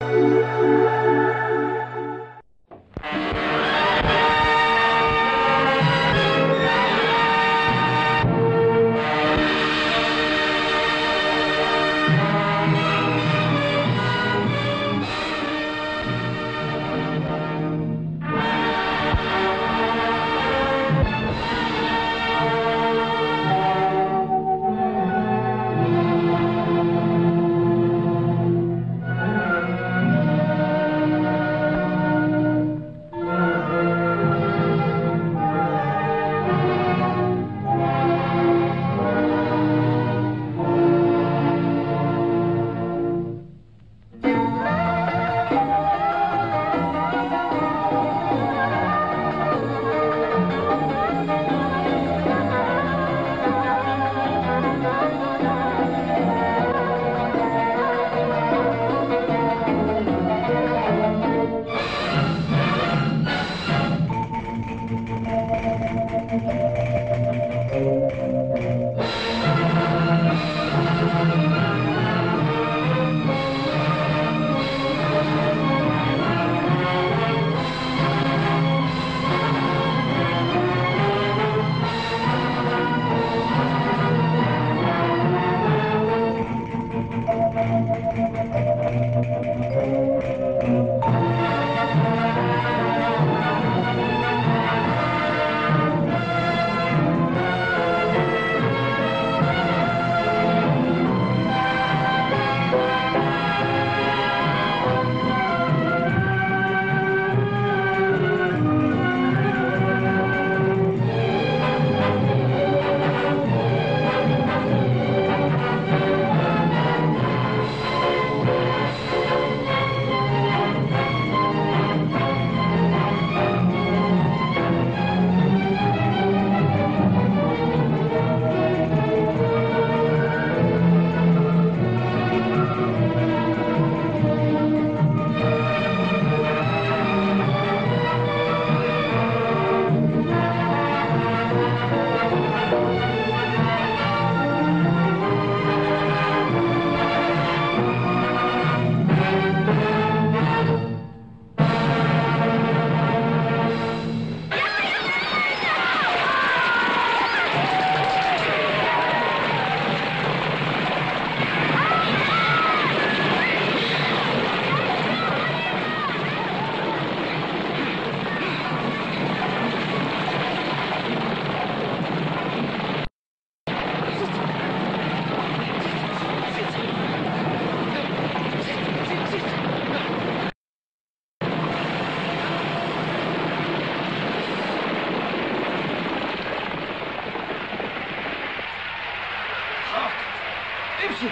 امشي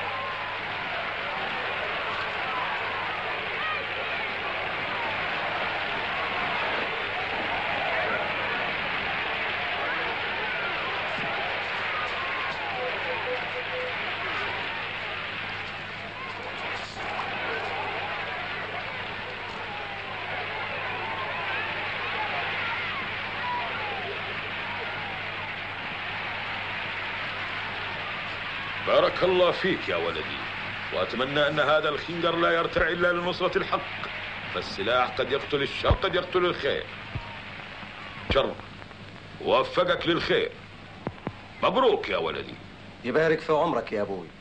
بارك الله فيك يا ولدي وأتمنى أن هذا الخنجر لا يرتع إلا لنصرة الحق فالسلاح قد يقتل الشر قد يقتل الخير شر ووفقك للخير مبروك يا ولدي يبارك في عمرك يا ابوي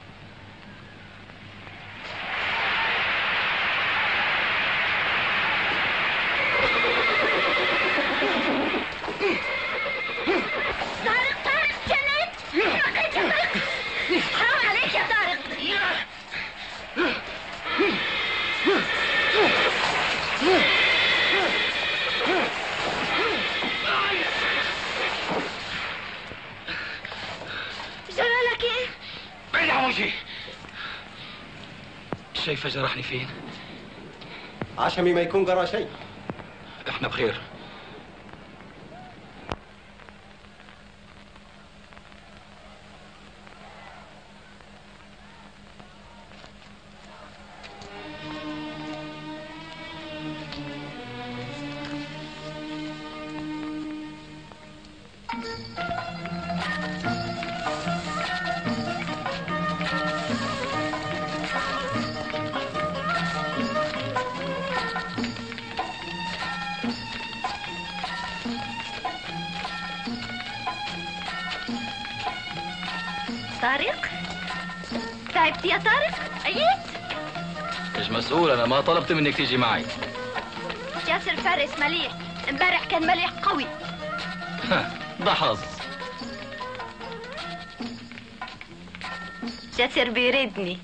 طارق طارق جنيت لقيت طارق حرام عليك يا طارق جرالك ايه؟ بعيد عن وجهي شايفه جرحني فين؟ عشمي ما يكون جرى شيء احنا بخير طارق تعبت يا طارق أيت مش مسؤول انا ما طلبت منك تيجي معي جاسر فارس مليح امبارح كان مليح قوي ده حظ جاسر بيردني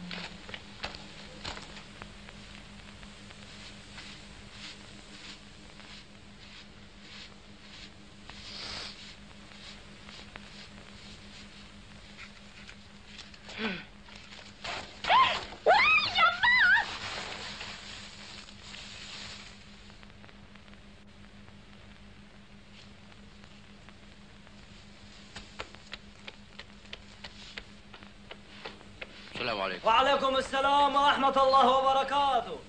السلام عليكم وعليكم السلام ورحمة الله وبركاته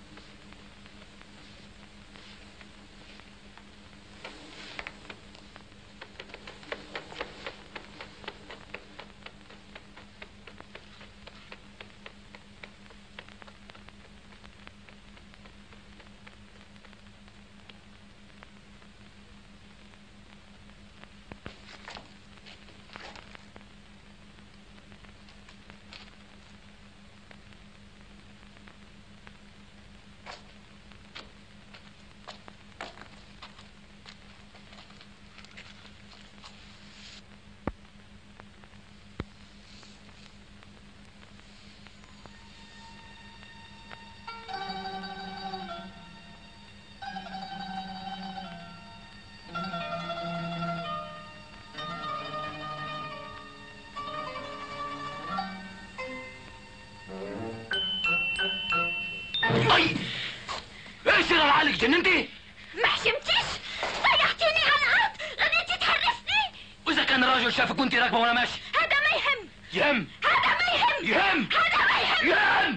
اي ايش اللي عليك جننتي ما حشمتيش ضيعتيني على الأرض غنيتي تحرسني واذا كان راجل شافك وانت راكبه وانا ماشي هذا ما يهم يهم هذا ما يهم يهم هذا ما يهم يهم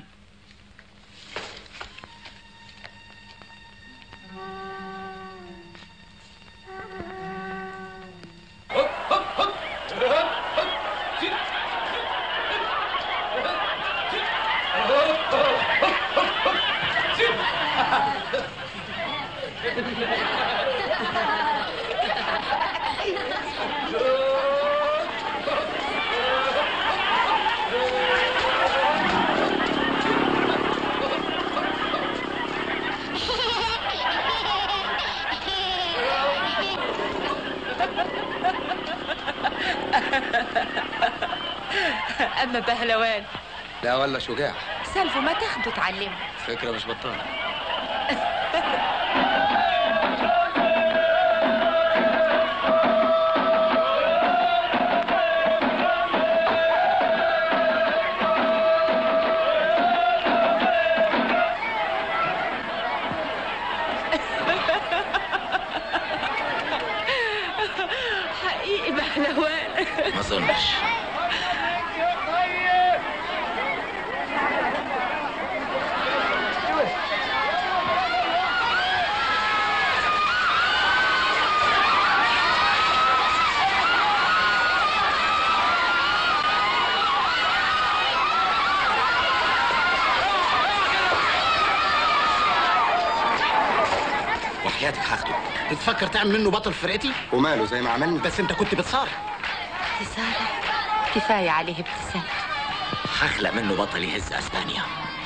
أما بهلوان لا ولا شجاع سالفه ما تاخده تعلمه فكره مش بطاله حقيقي بهلوان ما اظنش وحياتك هاخده تتفكر تعمل منه بطل فرقتي وماله زي ما عملنا بس انت كنت بتصارع خسارة كفاية عليه ابتسام هخلق منه بطل يهز اسبانيا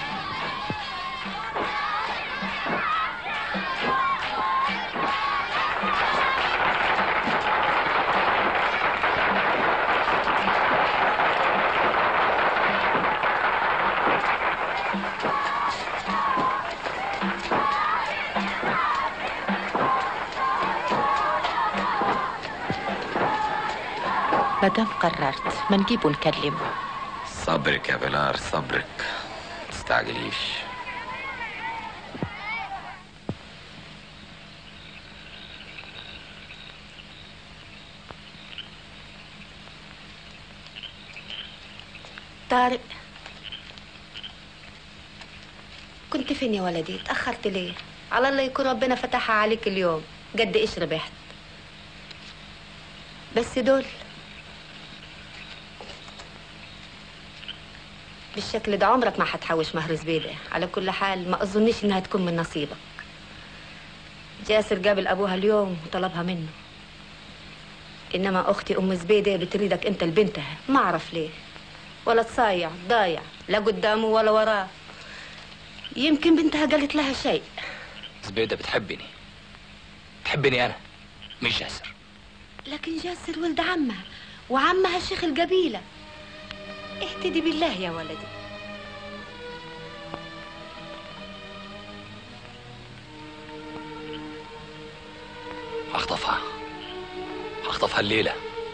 مادام قررت ما نجيبه نكلمه صبرك يا بلار صبرك تستعجليش طارق كنت فين يا ولدي تأخرت ليه على الله يكون ربنا فتحها عليك اليوم قد ايش ربحت بس دول بالشكل ده عمرك ما حتحوش مهر زبيدة على كل حال ما أظنش إنها تكون من نصيبك جاسر قابل أبوها اليوم وطلبها منه إنما أختي أم زبيدة بتريدك أنت لبنتها ما أعرف ليه ولا تصايع ضايع لا قدامه ولا وراه يمكن بنتها قالت لها شيء زبيدة بتحبني تحبني أنا مش جاسر لكن جاسر ولد عمها وعمها شيخ القبيلة اهتدي بالله يا ولدي هخطفها هخطفها الليلة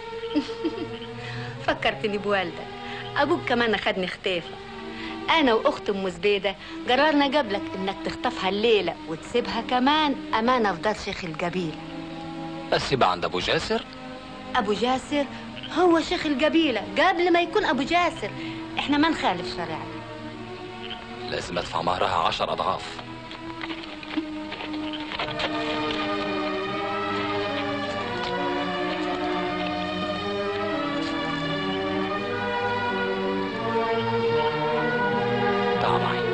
فكرتني بوالدك ابوك كمان اخدني خطيفه انا واخت ام زبيده قررنا قبلك انك تخطفها الليله وتسيبها كمان امانه في دار شيخ القبيله بس يبقى عند أبو جاسر ابو جاسر هو شيخ القبيله قبل ما يكون ابو جاسر احنا ما نخالف شريعه لازم أدفع مهرها عشر أضعاف تعال معي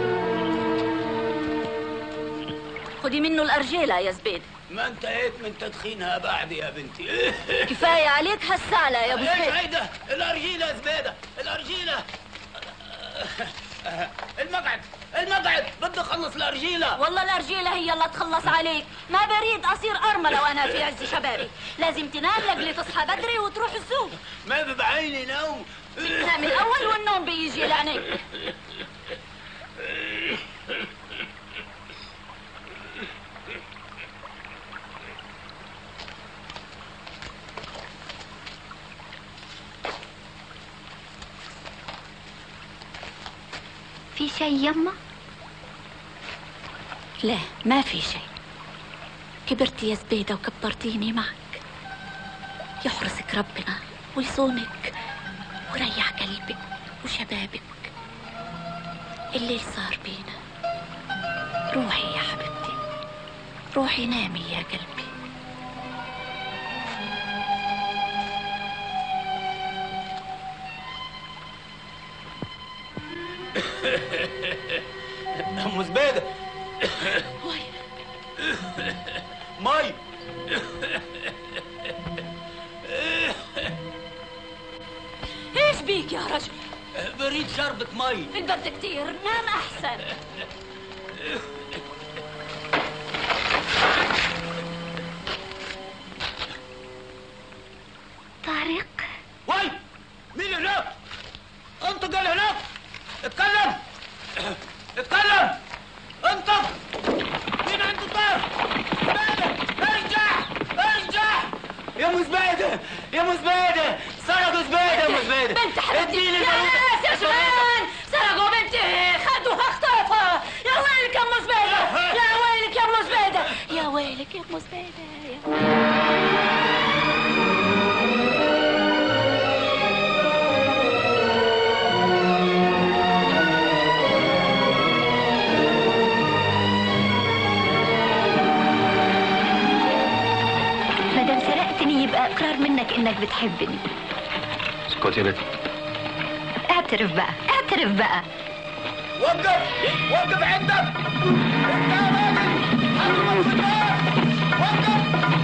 خدي منه الأرجيلة يا زبيد ما انتهيت من تدخينها بعد يا بنتي كفاية عليك هالسالة يا أبو ايش زبيد هيدا الارجيله يا زبيده الارجيله المقعد المقعد بدي اخلص الارجيله والله الأرجيلة هي اللي تخلص عليك ما بريد أصير أرملة وأنا في عز شبابي لازم تنام لقلي تصحى بدري وتروح السوق ما بعيني نوم تنام الأول والنوم بيجي لعينيك في شيء يما لا ما في شيء كبرتي يا زبيدة وكبرتيني معك يحرسك ربنا ويصونك وريح قلبك وشبابك الليل صار بينا روحي يا حبيبتي روحي نامي يا قلبي ام زبيده مي ايش بيك يا رجل بريد شربة مي البرد كتير نام احسن طارق وي مين هناك انطق اللي هناك اتكلم اتكلم انطق مين عنده طار زبيدة ارجع ارجع يا ام زبيدة يا ام زبيدة سرقوا زبيدة يا ام زبيدة بنت حبيبتي اديني يا البارودة. ناس يا شبان سرقوا بنتي خدوها اختطفها يا ويلك يا ام زبيده يا ويلك يا ام زبيده يا ويلك يا ام زبيده يا مادام سرقتني يبقى اقرار منك انك بتحبني اسكت يا بنت اعترف بقى اعترف بقى وقف وقف عندك انت يا راجل حرمك في النار وقف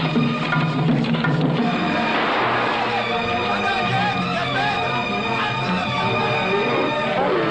انا جايك يا زبيدة حرمك في النار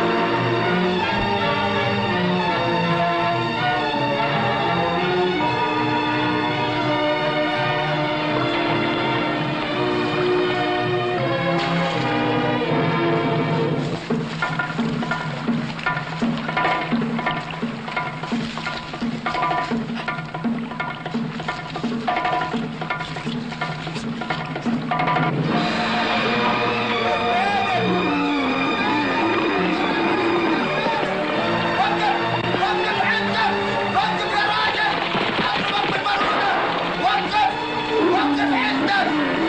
وقف عندك وقف يا راجل حرمك في البارودة وقف وقف عندك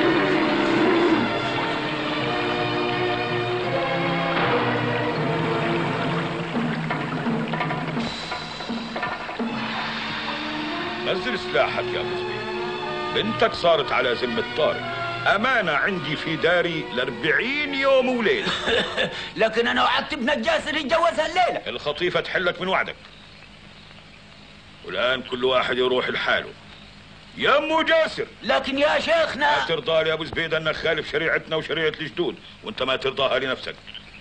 نزل سلاحك يا ابو زبيد بنتك صارت على ذمة طارق أمانة عندي في داري لأربعين يوم وليلة لكن انا وعدت ابن جاسر يتجوزها الليله الخطيفة تحلك من وعدك والآن كل واحد يروح لحاله يا أمو جاسر لكن يا ما شيخنا ترضى لي يا أبو زبيد أنك خالف شريعتنا وشريعة الجدود وأنت ما ترضاها لنفسك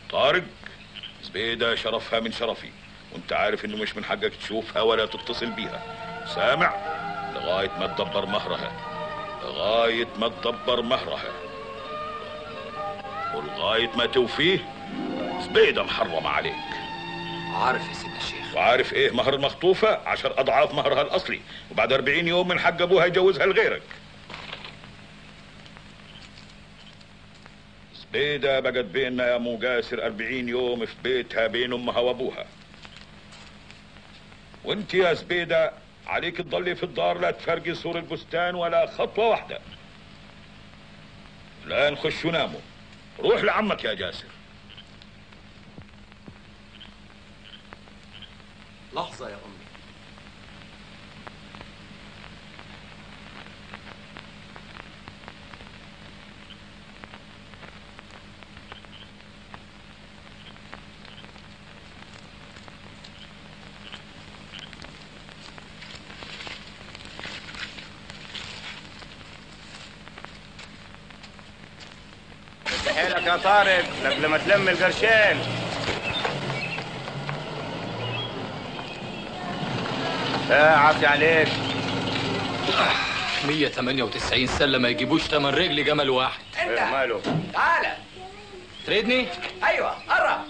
طارق زبيدة شرفها من شرفي وانت عارف انه مش من حقك تشوفها ولا تتصل بيها سامع لغاية ما تدبر مهرها لغاية ما تدبر مهرها ولغاية ما توفيه زبيدة محرمة عليك عارف يا سيدنا الشيخ وعارف ايه مهر المخطوفة عشر اضعاف مهرها الاصلي وبعد اربعين يوم من حق ابوها يجوزها لغيرك زبيدة بقت بيننا يا مو قاسر اربعين يوم في بيتها بين امها وابوها وانت يا زبيدة عليك تضلي في الدار لا تفرقي سور البستان ولا خطوة واحدة لا نخش وناموا روح لعمك يا جاسر لحظة يا أمي حيلك يا طارق قبل ما تلم القرشين لا عافية عليك 198 سله ما يجيبوش تمن رجل جمل واحد إيه ماله تعالى تريدني ايوه قرب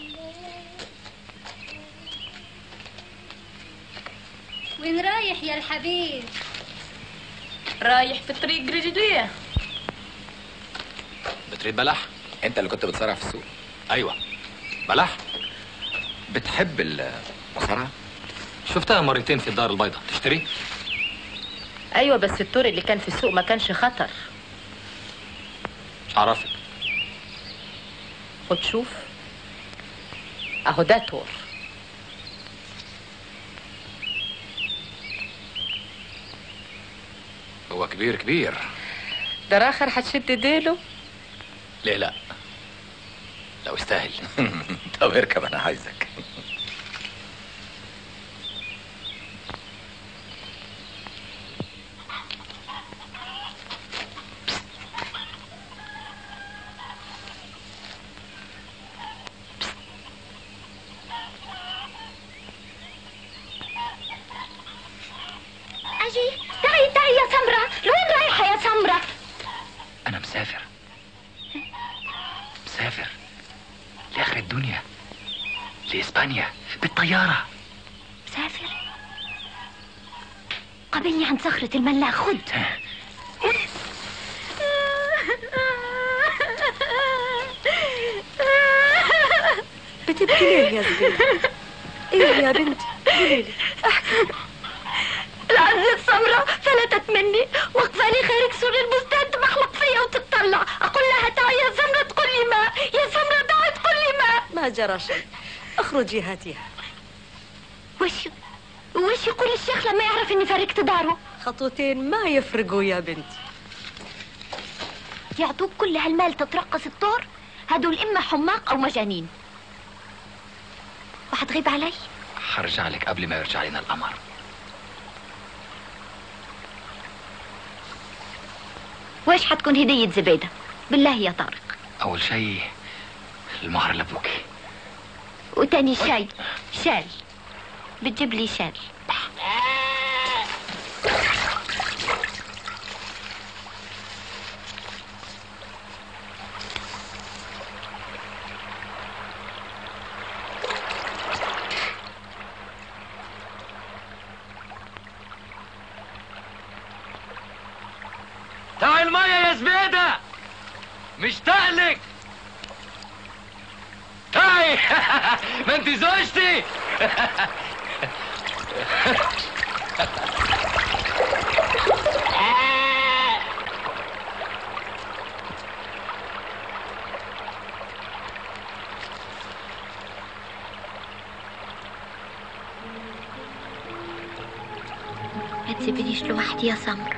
وين رايح يا الحبيب رايح في الطريق رجليه بتريد بلح انت اللي كنت بتصارع في السوق ايوه بلح بتحب المصارعه شفتها مرتين في الدار البيضاء تشتري ايوه بس التور اللي كان في السوق ما كانش خطر مش عرفك خد شوف اهو ده تور هو كبير كبير ده راخر هتشد ديله ليه لا لو استاهل طب اركب انا عايزك اجي تعي تعي يا سمرة لوين رايحة يا سمرة انا مسافر مسافر لاخر الدنيا لاسبانيا بالطياره مسافر قابلني عند صخرة الملاح خد بتبكي ليه يا زبيدة؟ ايه يا بنتي قولي لي العزة السمرة فلتت مني واقفة لي خارج سور البستان تمحلق فيا وتتطلع اقول لها تعي يا سمرة تقول لي ما يا سمرة تعي تقول لي ما ما جرى شيء اخرجي هاتيها وش وش يقول الشيخ لما يعرف اني فارقت داره خطوتين ما يفرقوا يا بنتي يعطوك كل هالمال تترقص الطور هدول اما حماق او مجانين وحتغيب علي هرجع لك قبل ما يرجع لنا القمر وايش حتكون هدية زبيدة بالله يا طارق اول شيء المهر لابوكي وتاني شي شال بتجيب لي شال تعال المية يا زبيدة مشتاق لك تعي ما انت زوجتي ما تسيبنيش لوحدي يا سمر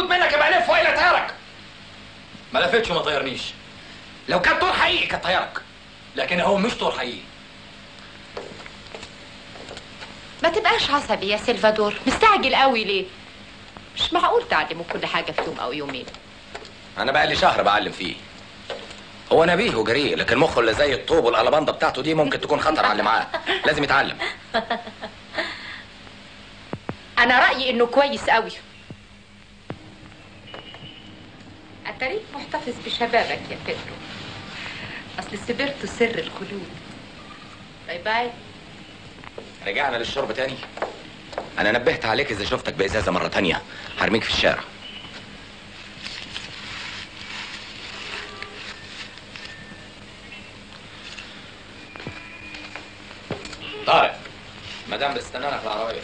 يفوت منك يبقى لف والا طيارك ما لفتش وما طيرنيش لو كان طور حقيقي كان طيارك لكن هو مش طور حقيقي ما تبقاش عصبي يا سلفادور مستعجل قوي ليه مش معقول تعلموا كل حاجة في يوم أو يومين انا بقى لي شهر بعلم فيه هو نبيه وجريء لكن مخه اللي زي الطوب والقلبانده بتاعته دي ممكن تكون خطر على اللي معاه لازم يتعلم أنا رأيي إنه كويس قوي التاريخ محتفظ بشبابك يا بيدرو أصل سبرته سر الخلود باي باي رجعنا للشرب تاني انا نبهت عليك اذا شفتك بازازه مره تانية هرميك في الشارع طارق مدام بتستنانا في العربيه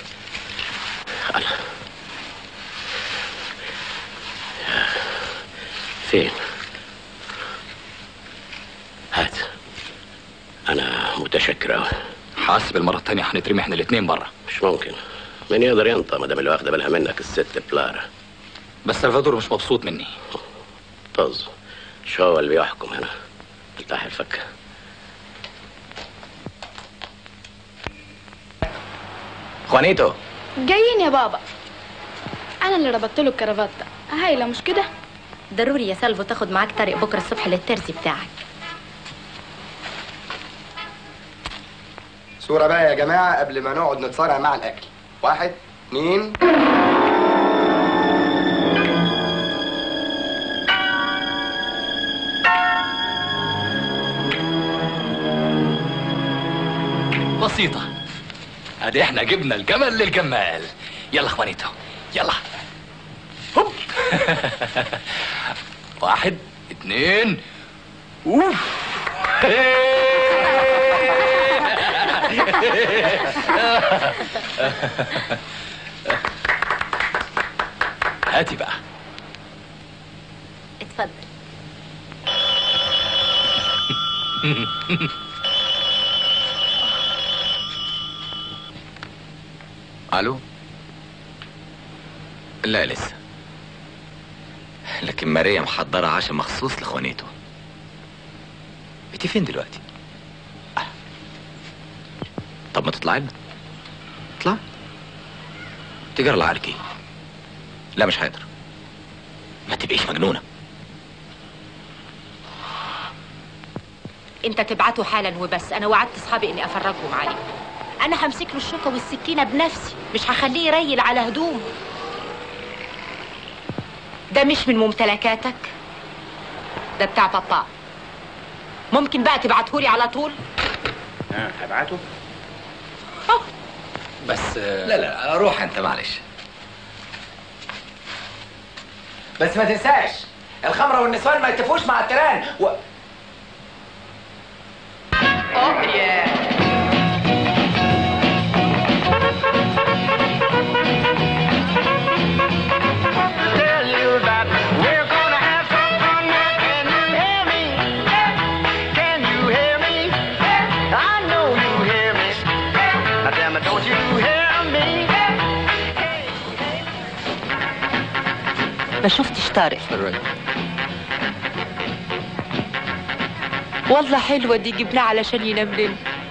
فين؟ هات أنا متشكر أوي حاسب المرة التانية هنترمي احنا الاتنين برا مش ممكن مين يقدر ينطق ما دام اللي واخدة بالها منك الست بلارا بس سلفادور مش مبسوط مني طز شو هو اللي بيحكم هنا ارتاح الفك خوانيتو جايين يا بابا انا اللي ربطت له الكرافته هايله مش كده ضروري يا سلفو تاخد معاك طارق بكره الصبح للترزي بتاعك صورة بقى يا جماعة قبل ما نقعد نتصارع مع الأكل واحد اتنين بسيطة ادي احنا جبنا الجمل للجمال يلا اخوانيتو يلا هوب واحد اتنين اوف هاتي بقى اتفضل الو لا لسه لكن ماريا محضرة عشاء مخصوص لاخوانيته انت فين دلوقتي؟ آه. طب ما تطلعي لنا اطلع تجار العركي لا مش هقدر ما تبقيش مجنونة انت تبعته حالا وبس انا وعدت اصحابي اني افرجهم عليه انا همسك له الشوكه والسكينه بنفسي مش هخليه يريل على هدومه ده مش من ممتلكاتك ده بتاع بابا ممكن بقى تبعتهولي على طول ها هبعته بس لا لا روح انت معلش بس ما تنساش الخمرة والنسوان ما يتفقوش مع التيران و... اوه يا tell you that we're gonna have some fun now. Can you hear me? Can you hear me? I know you hear me. Now damn it, don't you hear me? ما شفتش طارق والله حلوة دي جبناها علشان ينام لنا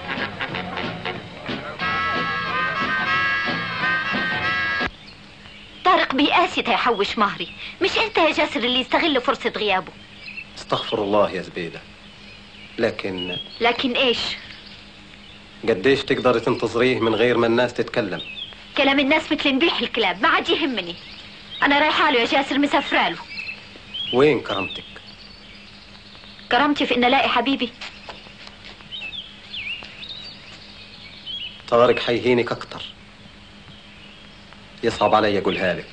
طارق بيقاسي تيحوش مهري مش انت يا جاسر اللي يستغل فرصة غيابه استغفر الله يا زبيدة لكن لكن ايش قديش تقدري تنتظريه من غير ما الناس تتكلم كلام الناس مثل نبيح الكلاب ما عاد يهمني انا رايحه له يا جاسر مسافره له وين كرامتك كرامتي في ان الاقي حبيبي طارق حيهينك أكتر يصعب علي أقولها لك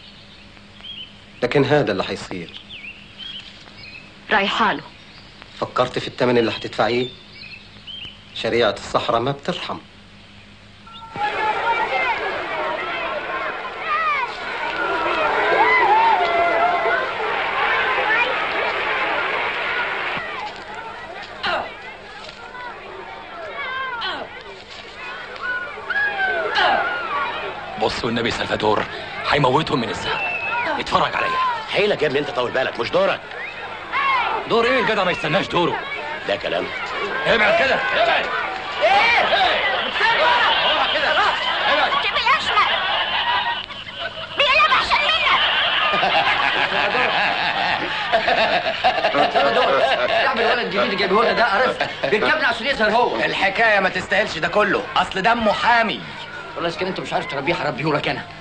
لكن هذا اللي حيصير رايحه له فكرت في الثمن اللي حتدفعيه شريعة الصحراء ما بترحم بصوا النبي سلفادور هيموتهم من الزهق اتفرج عليا حيلك يا ابني انت طول بالك مش دورك دور ايه الجدع ما يستناش دوره ده كلام ابعد كده ابعد جيب الاشمر بيقلب احسن منك تعمل الولد الجديد اللي جايبه لنا ده عرفت بيركبنا عشان يظهر هو الحكايه ما تستاهلش ده كله اصل ده محامي والله اذا كان انت مش عارف تربيه هربيه لك انا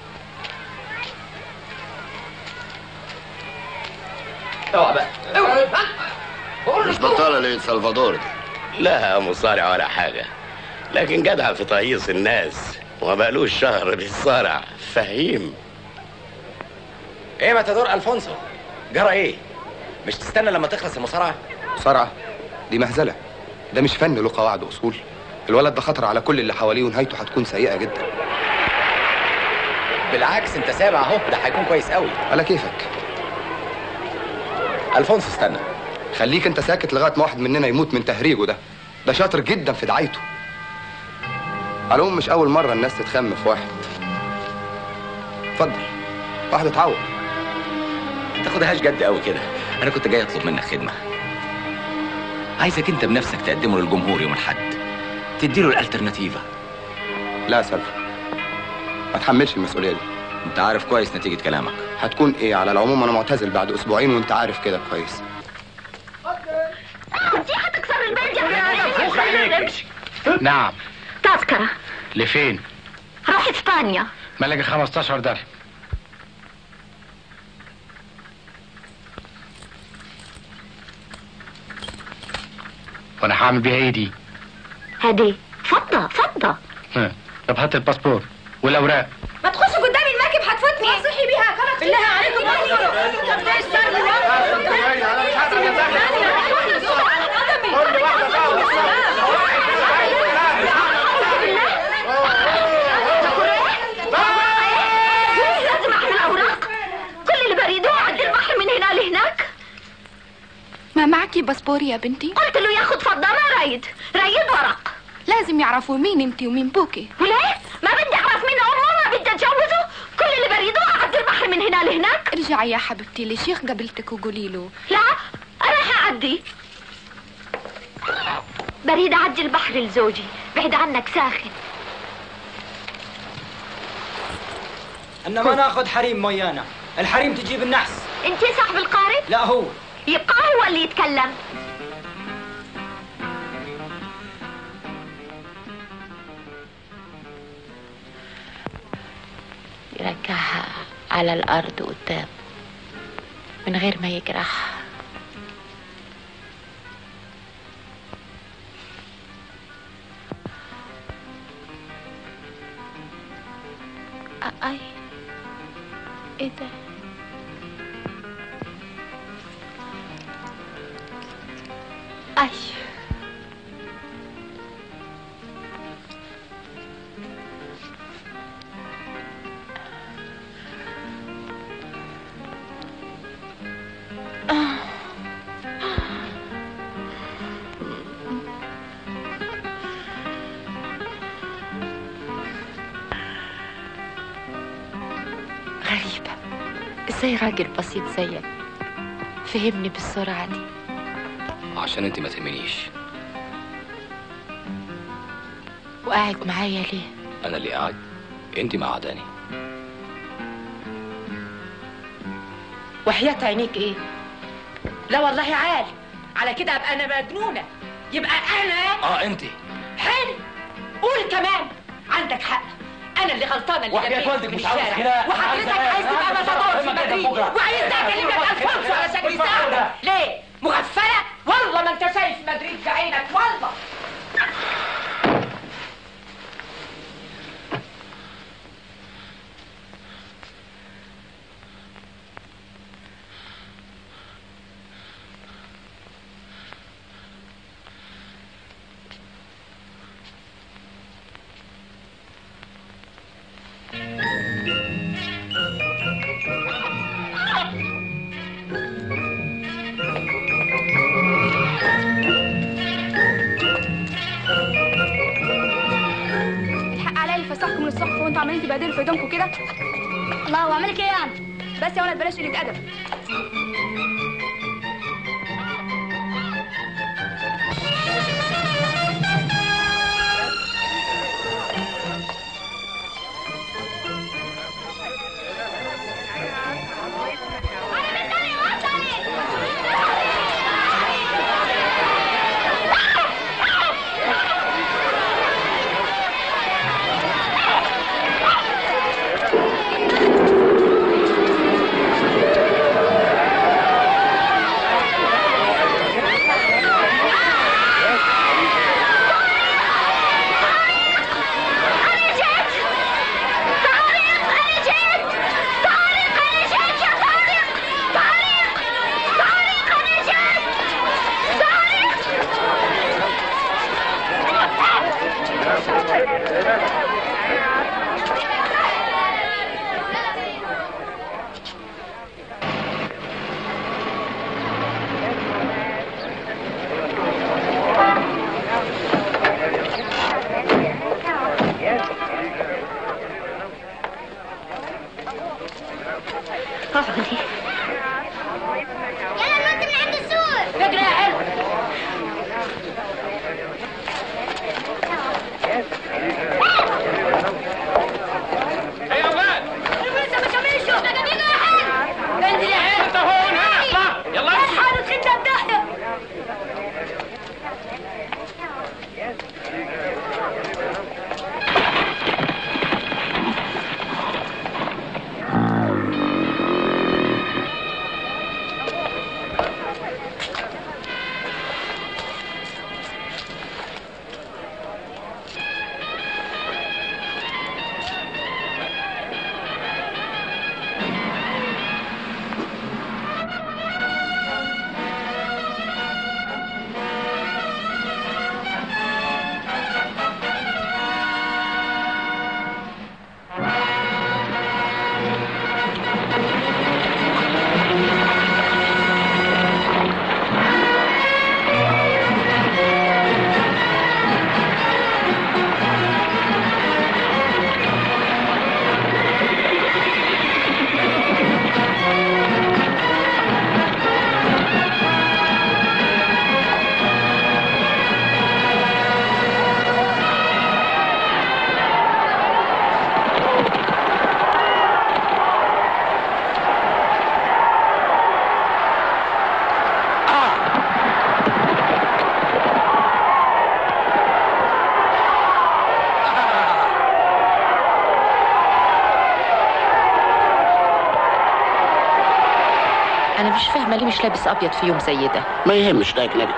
اوعى بقى اوعى مش بطالة ليه سلفادور دي لا مصارع ولا حاجة لكن جدع في تهيص الناس وما بقالوش شهر بيصارع فهيم ايه ماتادور الفونسو جرى ايه مش تستنى لما تخلص المصارعه مصارعة دي مهزلة ده مش فن له قواعد وأصول الولد ده خطر على كل اللي حواليه ونهايته هتكون سيئة جدا بالعكس انت سامع اهو ده هيكون كويس قوي على كيفك الفونسو استنى خليك انت ساكت لغاية ما واحد مننا يموت من تهريجه ده ده شاطر جدا في دعايته على العموم مش أول مرة الناس تتخم في واحد اتفضل واحد اتعور ما تاخدهاش جد قوي كده انا كنت جاي اطلب منك خدمه عايزك انت بنفسك تقدمه للجمهور يوم الاحد تديله الالترناتيفا لا يا سلفى ما تحملش المسؤولية دي انت عارف كويس نتيجه كلامك هتكون ايه على العموم انا معتزل بعد اسبوعين وانت عارف كده كويس كنت هتكسر البيت يا نعم تذكرة لفين؟ روح اسبانيا ملقى 15 درهم وانا هعمل بيها ايه دي؟ هدي فضة فضة ها، طب هات الباسبور والاوراق ما تخش قدامي المركب هتفوتني صحي بيها بالله عليكم طب ايش لازم احمل اوراق كل اللي بريدوه اعدي البحر من هنا لهناك ما معكي باسبور يا بنتي؟ قلت له ياخد فضة ما رايد رايد ورق لازم يعرفوا مين انتي ومين بوكي وليه؟ ما بدي اعرف مين امه ما بدي اتجوزه كل اللي بريدوه اعدي البحر من هنا لهناك ارجعي يا حبيبتي لشيخ قبلتك وقولي له لا انا حأعدي بريد اعدي البحر لزوجي بعد عنك ساخن ان ما ناخذ حريم ويانا الحريم تجيب النحس انت صاحب القارب لا هو يبقى هو اللي يتكلم يرجعها على الأرض قدام من غير ما يجرحها أ- أي إيه ده؟ أي غريبة ازاي راجل بسيط زيك فهمني بالسرعة دي عشان انت ما تهمنيش وقاعد معايا ليه انا اللي قاعد انت ما قعداني وحياة عينيك ايه لا والله عال على كده ابقى انا مجنونة يبقى انا اه انت حلو قول كمان عندك حق انا اللي غلطانه اللي وحياة جابتك والدك من مش عاوز الشارع. كده. أنا وحضرتك عايز- عايز تبقى عايز متدور في أفهمك مدريد بكرة. وعايز اكلمك عايز الفونسو علشان أفهمك يساعدك بكرة. ليه مغفله والله ما انت شايف مدريد بعينك والله الحق عليا اللي فسحكم من الصحف وانتوا عمالين تبهدلوا في هدومكم كده الله وعملك ايه يعني بس يا ولد بلاش قله ادب اقعدي يلا ننط من عند السور فكرة حلوة ايه يا ولاد لسه ما شميشوا احنا جايبين واحد انزل يا حلو انت هون ها اطلع يلا امشي حاول خدنا بداية انا مش فاهمه ليه مش لابس ابيض في يوم زي ده ما يهمش ده اجنبي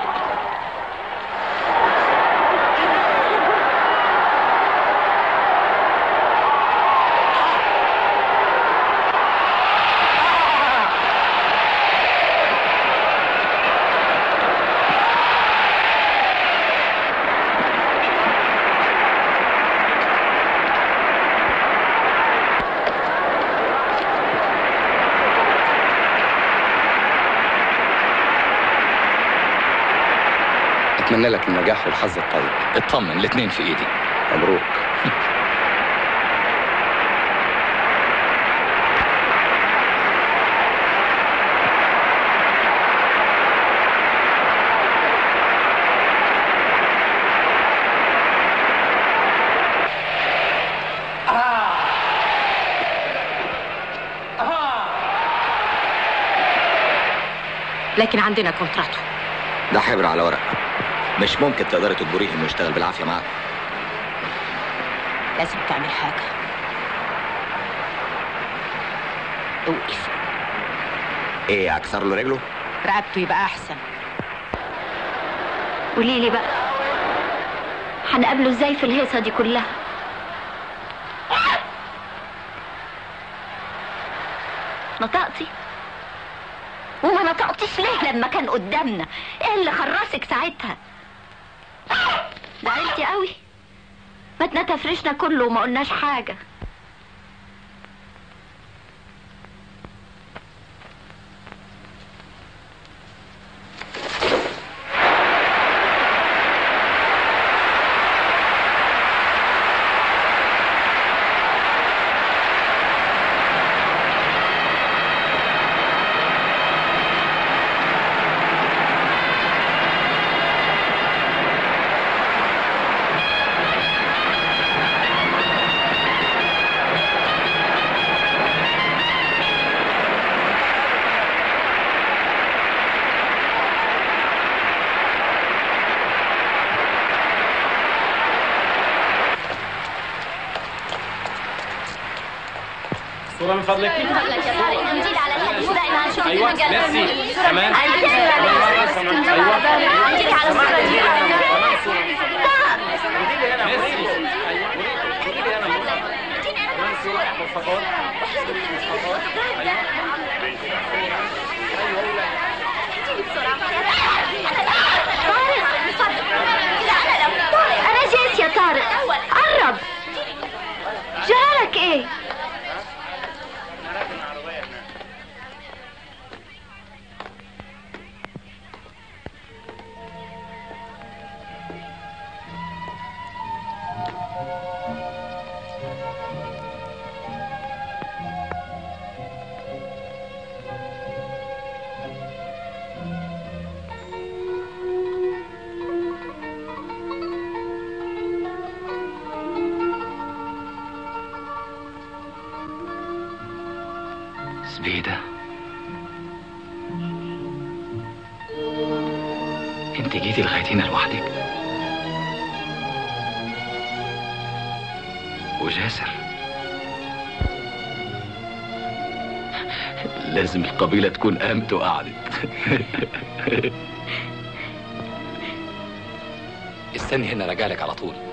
اتمنى لك النجاح والحظ الطيب اطمن الاثنين في ايدي مبروك لكن عندنا كونتراتو ده حبر على ورق مش ممكن تقدري تجبريه انه يشتغل بالعافيه معاك لازم تعمل حاجه اوقف ايه اكسر له رجله رقبته يبقى احسن قولي لي بقى هنقابله ازاي في الهيصه دي كلها نطقتي وما نطقتش ليه لما كان قدامنا ايه اللي خرسك ساعتها زعلتي قوي ما تفرشنا كله وما قلناش حاجه صورة من فضلك من فضلك يا طارق نمديد على الحديث دائما نشوف أيوة، المجال ميرسي. صورة كمان. عندي صورة أيوة. عندي على الصورة دي أنا جيت يا طارق قرب جرالك إيه؟ زبيدة انت جيتي لغاية هنا لوحدك وجاسر لازم القبيلة تكون قامت وقعدت استني هنا راجعلك على طول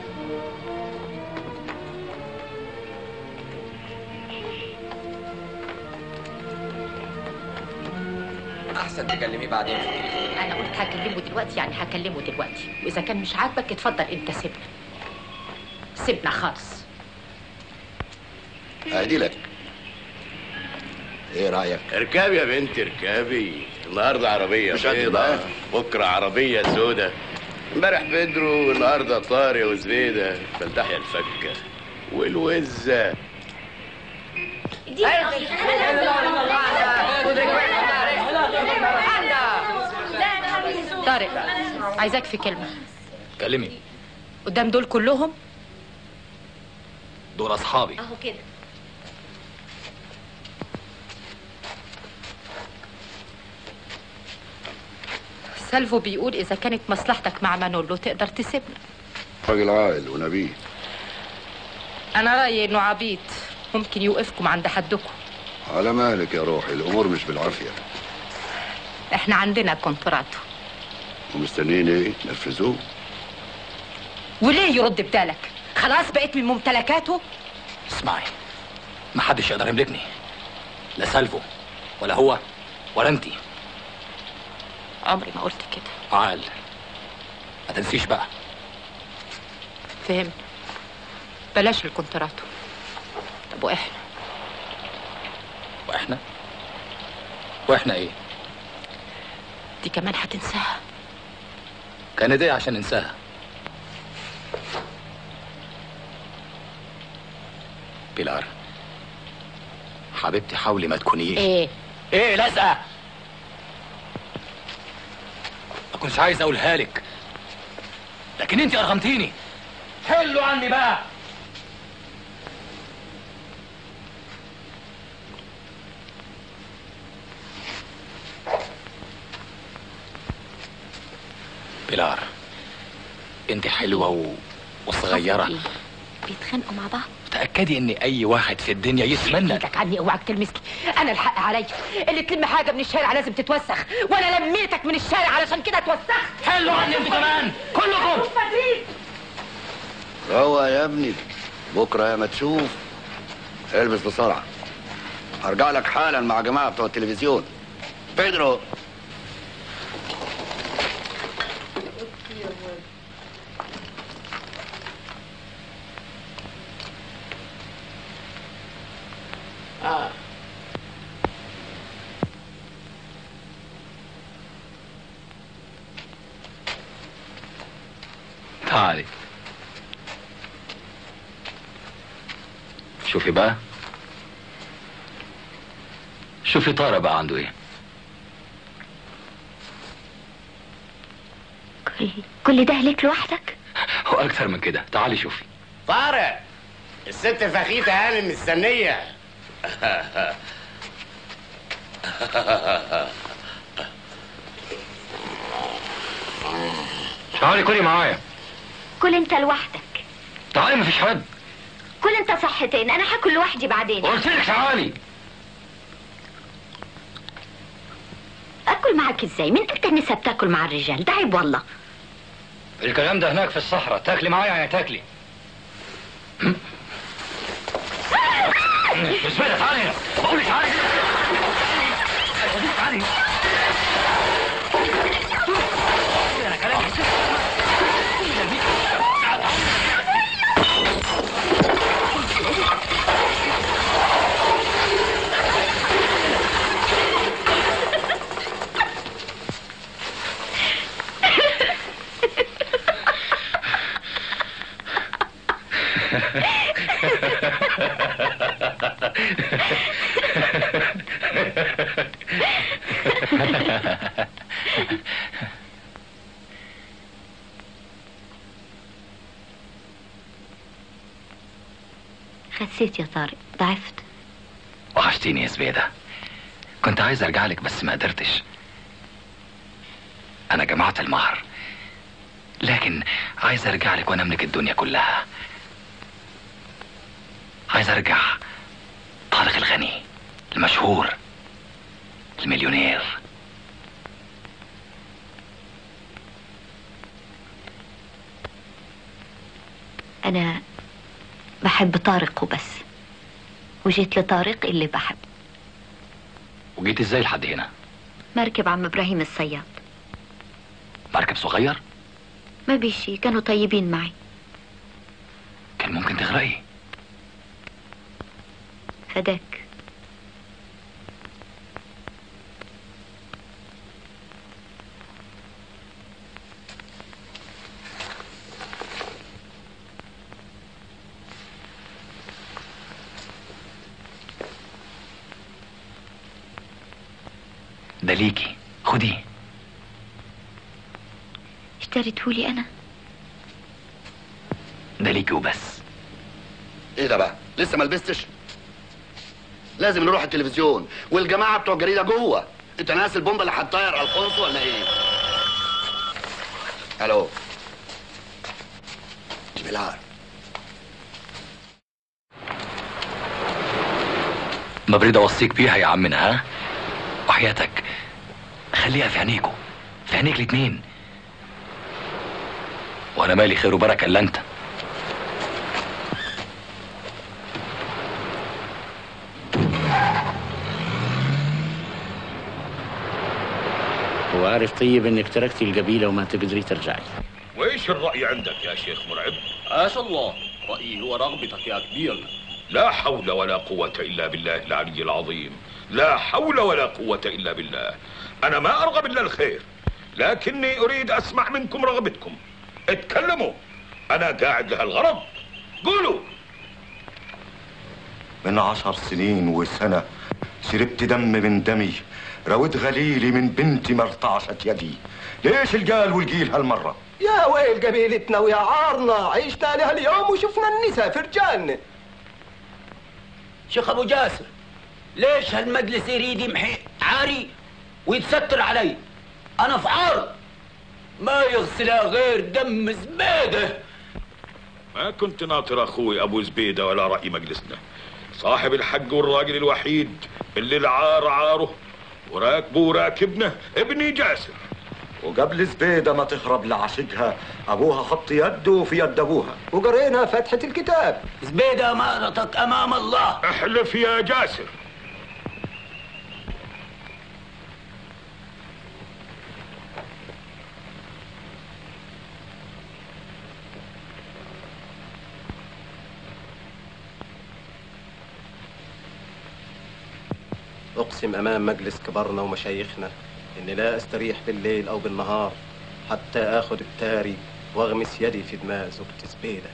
احسن تكلميه بعدين في التليفون انا قلت هكلمه دلوقتي يعني هكلمه دلوقتي واذا كان مش عاجبك اتفضل انت سيبنا سيبنا خالص ادي لك ايه رايك اركبي يا بنتي اركبي النهارده عربيه مش قد بيضة بقى. بكره عربيه سودة امبارح بيدرو والنهارده طاري وزبيده فلتحيا الفكه والوزه طارق عايزاك في كلمه كلمي قدام دول كلهم دول اصحابي اهو كده سالفو بيقول اذا كانت مصلحتك مع مانولو تقدر تسيبنا راجل عاقل ونبيه انا رايي انه عبيط ممكن يوقفكم عند حدكم على مالك يا روحي الامور مش بالعافيه احنا عندنا كونتراتو ومستنيين ايه نفذوه وليه يرد بدالك خلاص بقيت من ممتلكاته اسمعي ما حدش يقدر يملكني لا سالفو ولا هو ولا انتي عمري ما قلت كده عال ما تنسيش بقى فهمت بلاش الكونتراتو طب واحنا واحنا واحنا ايه دي كمان هتنساها كانت ايه عشان ننساها بيلار حبيبتي حاولي ما تكونيش ايه ايه لازقه ما كنتش عايز اقولها لك لكن انت ارغمتيني حلوا عني بقى بيلار انت حلوه و... وصغيره بيتخانقوا مع بعض تاكدي ان اي واحد في الدنيا يتمنى ايدك عني اوعك تلمسني انا الحق عليا اللي تلم حاجه من الشارع لازم تتوسخ وانا لميتك من الشارع علشان كده اتوسخت حلوا عني انتوا كمان كلكم روق يا ابني بكره يا ما تشوف البس بسرعه هرجع لك حالا مع جماعه بتوع التلفزيون بيدرو آه. تعالي شوفي بقى شوفي طارق بقى عنده ايه كل ده ليك لوحدك واكتر من كده تعالي شوفي طارق الست فخيتة هانم مستنية تعالي كلي معايا كل انت لوحدك تعالي مفيش حد كل انت صحتين انا هاكل لوحدي بعدين قلت لك تعالي اكل معاك ازاي من امتى النساء بتاكل مع الرجال ده عيب والله الكلام ده هناك في الصحراء تاكلي معايا يعني تاكلي بسم الله تعالي هنا بقول لك تعالي تعالي انا كلامي خسيت يا طارق ضعفت وحشتيني يا زبيدة كنت عايز ارجع لك بس ما قدرتش انا جمعت المهر لكن عايز ارجع لك وانا املك الدنيا كلها عايز ارجع طارق الغني المشهور المليونير انا بحب طارق وبس وجيت لطارق اللي بحب وجيت ازاي لحد هنا مركب عم ابراهيم الصياد مركب صغير ما بيشي كانوا طيبين معي كان ممكن تغرقي فداك ده ليكي خديه اشتريتهولي انا ده ليكي وبس ايه ده بقى لسه ما لبستش لازم نروح التلفزيون والجماعه بتوع الجريده جوه انت ناسي البومبه اللي هتطير الفونسو ولا ايه الو جبلان ما بريد اوصيك بيها يا عمنا ها وحياتك خليها في عينيكوا في عينيك الاتنين وانا مالي خير وبركه الا انت وعارف طيب انك تركتي القبيله وما تقدري ترجعي وايش الرأي عندك يا شيخ مرعب؟ عاش الله رأيي هو رغبتك يا كبير لا حول ولا قوة إلا بالله العلي العظيم لا حول ولا قوة إلا بالله أنا ما أرغب إلا الخير لكني أريد أسمع منكم رغبتكم اتكلموا أنا قاعد لهالغرض قولوا من عشر سنين وسنة شربت دم من دمي رويت غليلي من بنتي ما ارتعشت يدي ليش القال والقيل هالمرة يا ويل قبيلتنا ويا عارنا عيشنا لها اليوم وشفنا النساء في رجالنا شيخ ابو جاسر ليش هالمجلس يريد يمحي عاري ويتستر علي انا في عار ما يغسلها غير دم زبيده ما كنت ناطر أخوي أبو زبيدة ولا رأي مجلسنا صاحب الحق والراجل الوحيد اللي العار عاره وراكبه راكبنا ابني جاسر وقبل زبيدة ما تهرب لعشقها أبوها حط يده في يد أبوها وقرينا فتحة الكتاب زبيده امانتك امام الله احلف يا جاسر أقسم أمام مجلس كبارنا ومشايخنا إني لا أستريح بالليل أو بالنهار حتى آخذ التاري وأغمس يدي في دماء زوجة زبيدة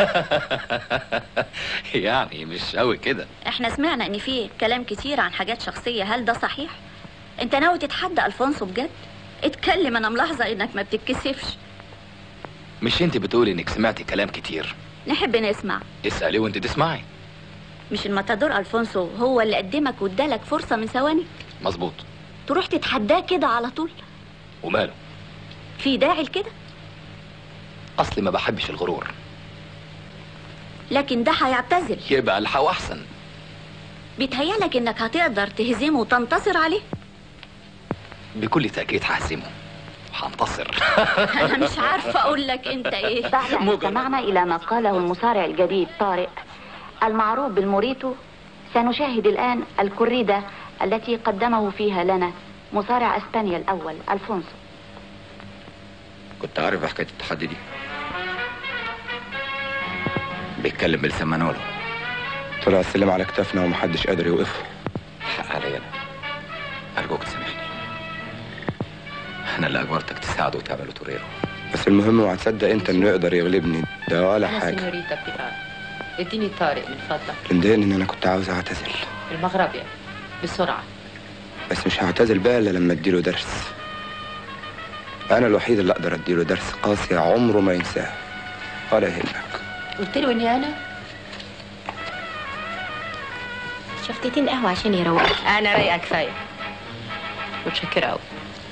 يعني مش قوي كده احنا سمعنا ان في كلام كتير عن حاجات شخصية هل ده صحيح؟ انت ناوي تتحدى الفونسو بجد؟ اتكلم انا ملاحظة انك ما بتتكسفش مش انت بتقولي انك سمعتي كلام كتير نحب نسمع اسألي وانت تسمعي مش الماتادور الفونسو هو اللي قدمك وادالك فرصة من ثواني مظبوط تروح تتحداه كده على طول وماله في داعي لكده اصلي ما بحبش الغرور لكن ده هيعتزل يبقى الحق احسن بيتهيألك انك هتقدر تهزمه وتنتصر عليه بكل تاكيد ههزمه وهنتصر انا مش عارفه اقول لك انت ايه بعد أن استمعنا إلى ما قاله المصارع الجديد طارق المعروف بالموريتو سنشاهد الآن الكوريدا التي قدمه فيها لنا مصارع أسبانيا الأول ألفونسو كنت عارف حكايه التحدي دي بيتكلم بلسان مانولو طلع السلم على كتافنا ومحدش قادر يوقفه حق عليا انا ارجوك تسامحني انا اللي اجبرتك تساعده وتعمله توريرو بس المهم اوعى تصدق انت انه يقدر يغلبني ده ولا أنا حاجه سينيوريتا بيلار اديني طارق من فضلك مضايقني ان انا كنت عاوز اعتزل المغربية بسرعة بس مش هعتزل بقى الا لما اديله درس انا الوحيد اللي اقدر اديله درس قاسي عمره ما ينساه ولا يهمك قلت له اني انا شفتين قهوه عشان يروقك انا رايقه كفايه متشكره قوي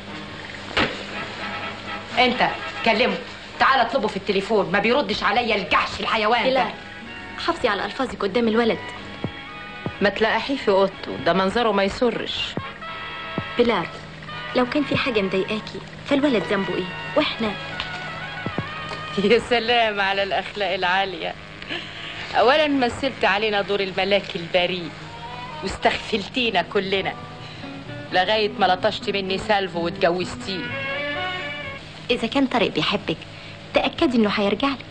انت كلمه تعال اطلبه في التليفون ما بيردش عليا الجحش الحيوان ده لا حافظي على الفاظك قدام الولد ما تلاقحيه في اوضته ده منظره ما يسرش بلال لو كان في حاجه مضايقاكي فالولد ذنبه ايه واحنا يا سلام على الاخلاق العاليه اولا مثلت علينا دور الملاك البريء واستغفلتينا كلنا لغايه ما لطشت مني سالفو واتجوزتيه اذا كان طارق بيحبك تاكدي انه هيرجع لك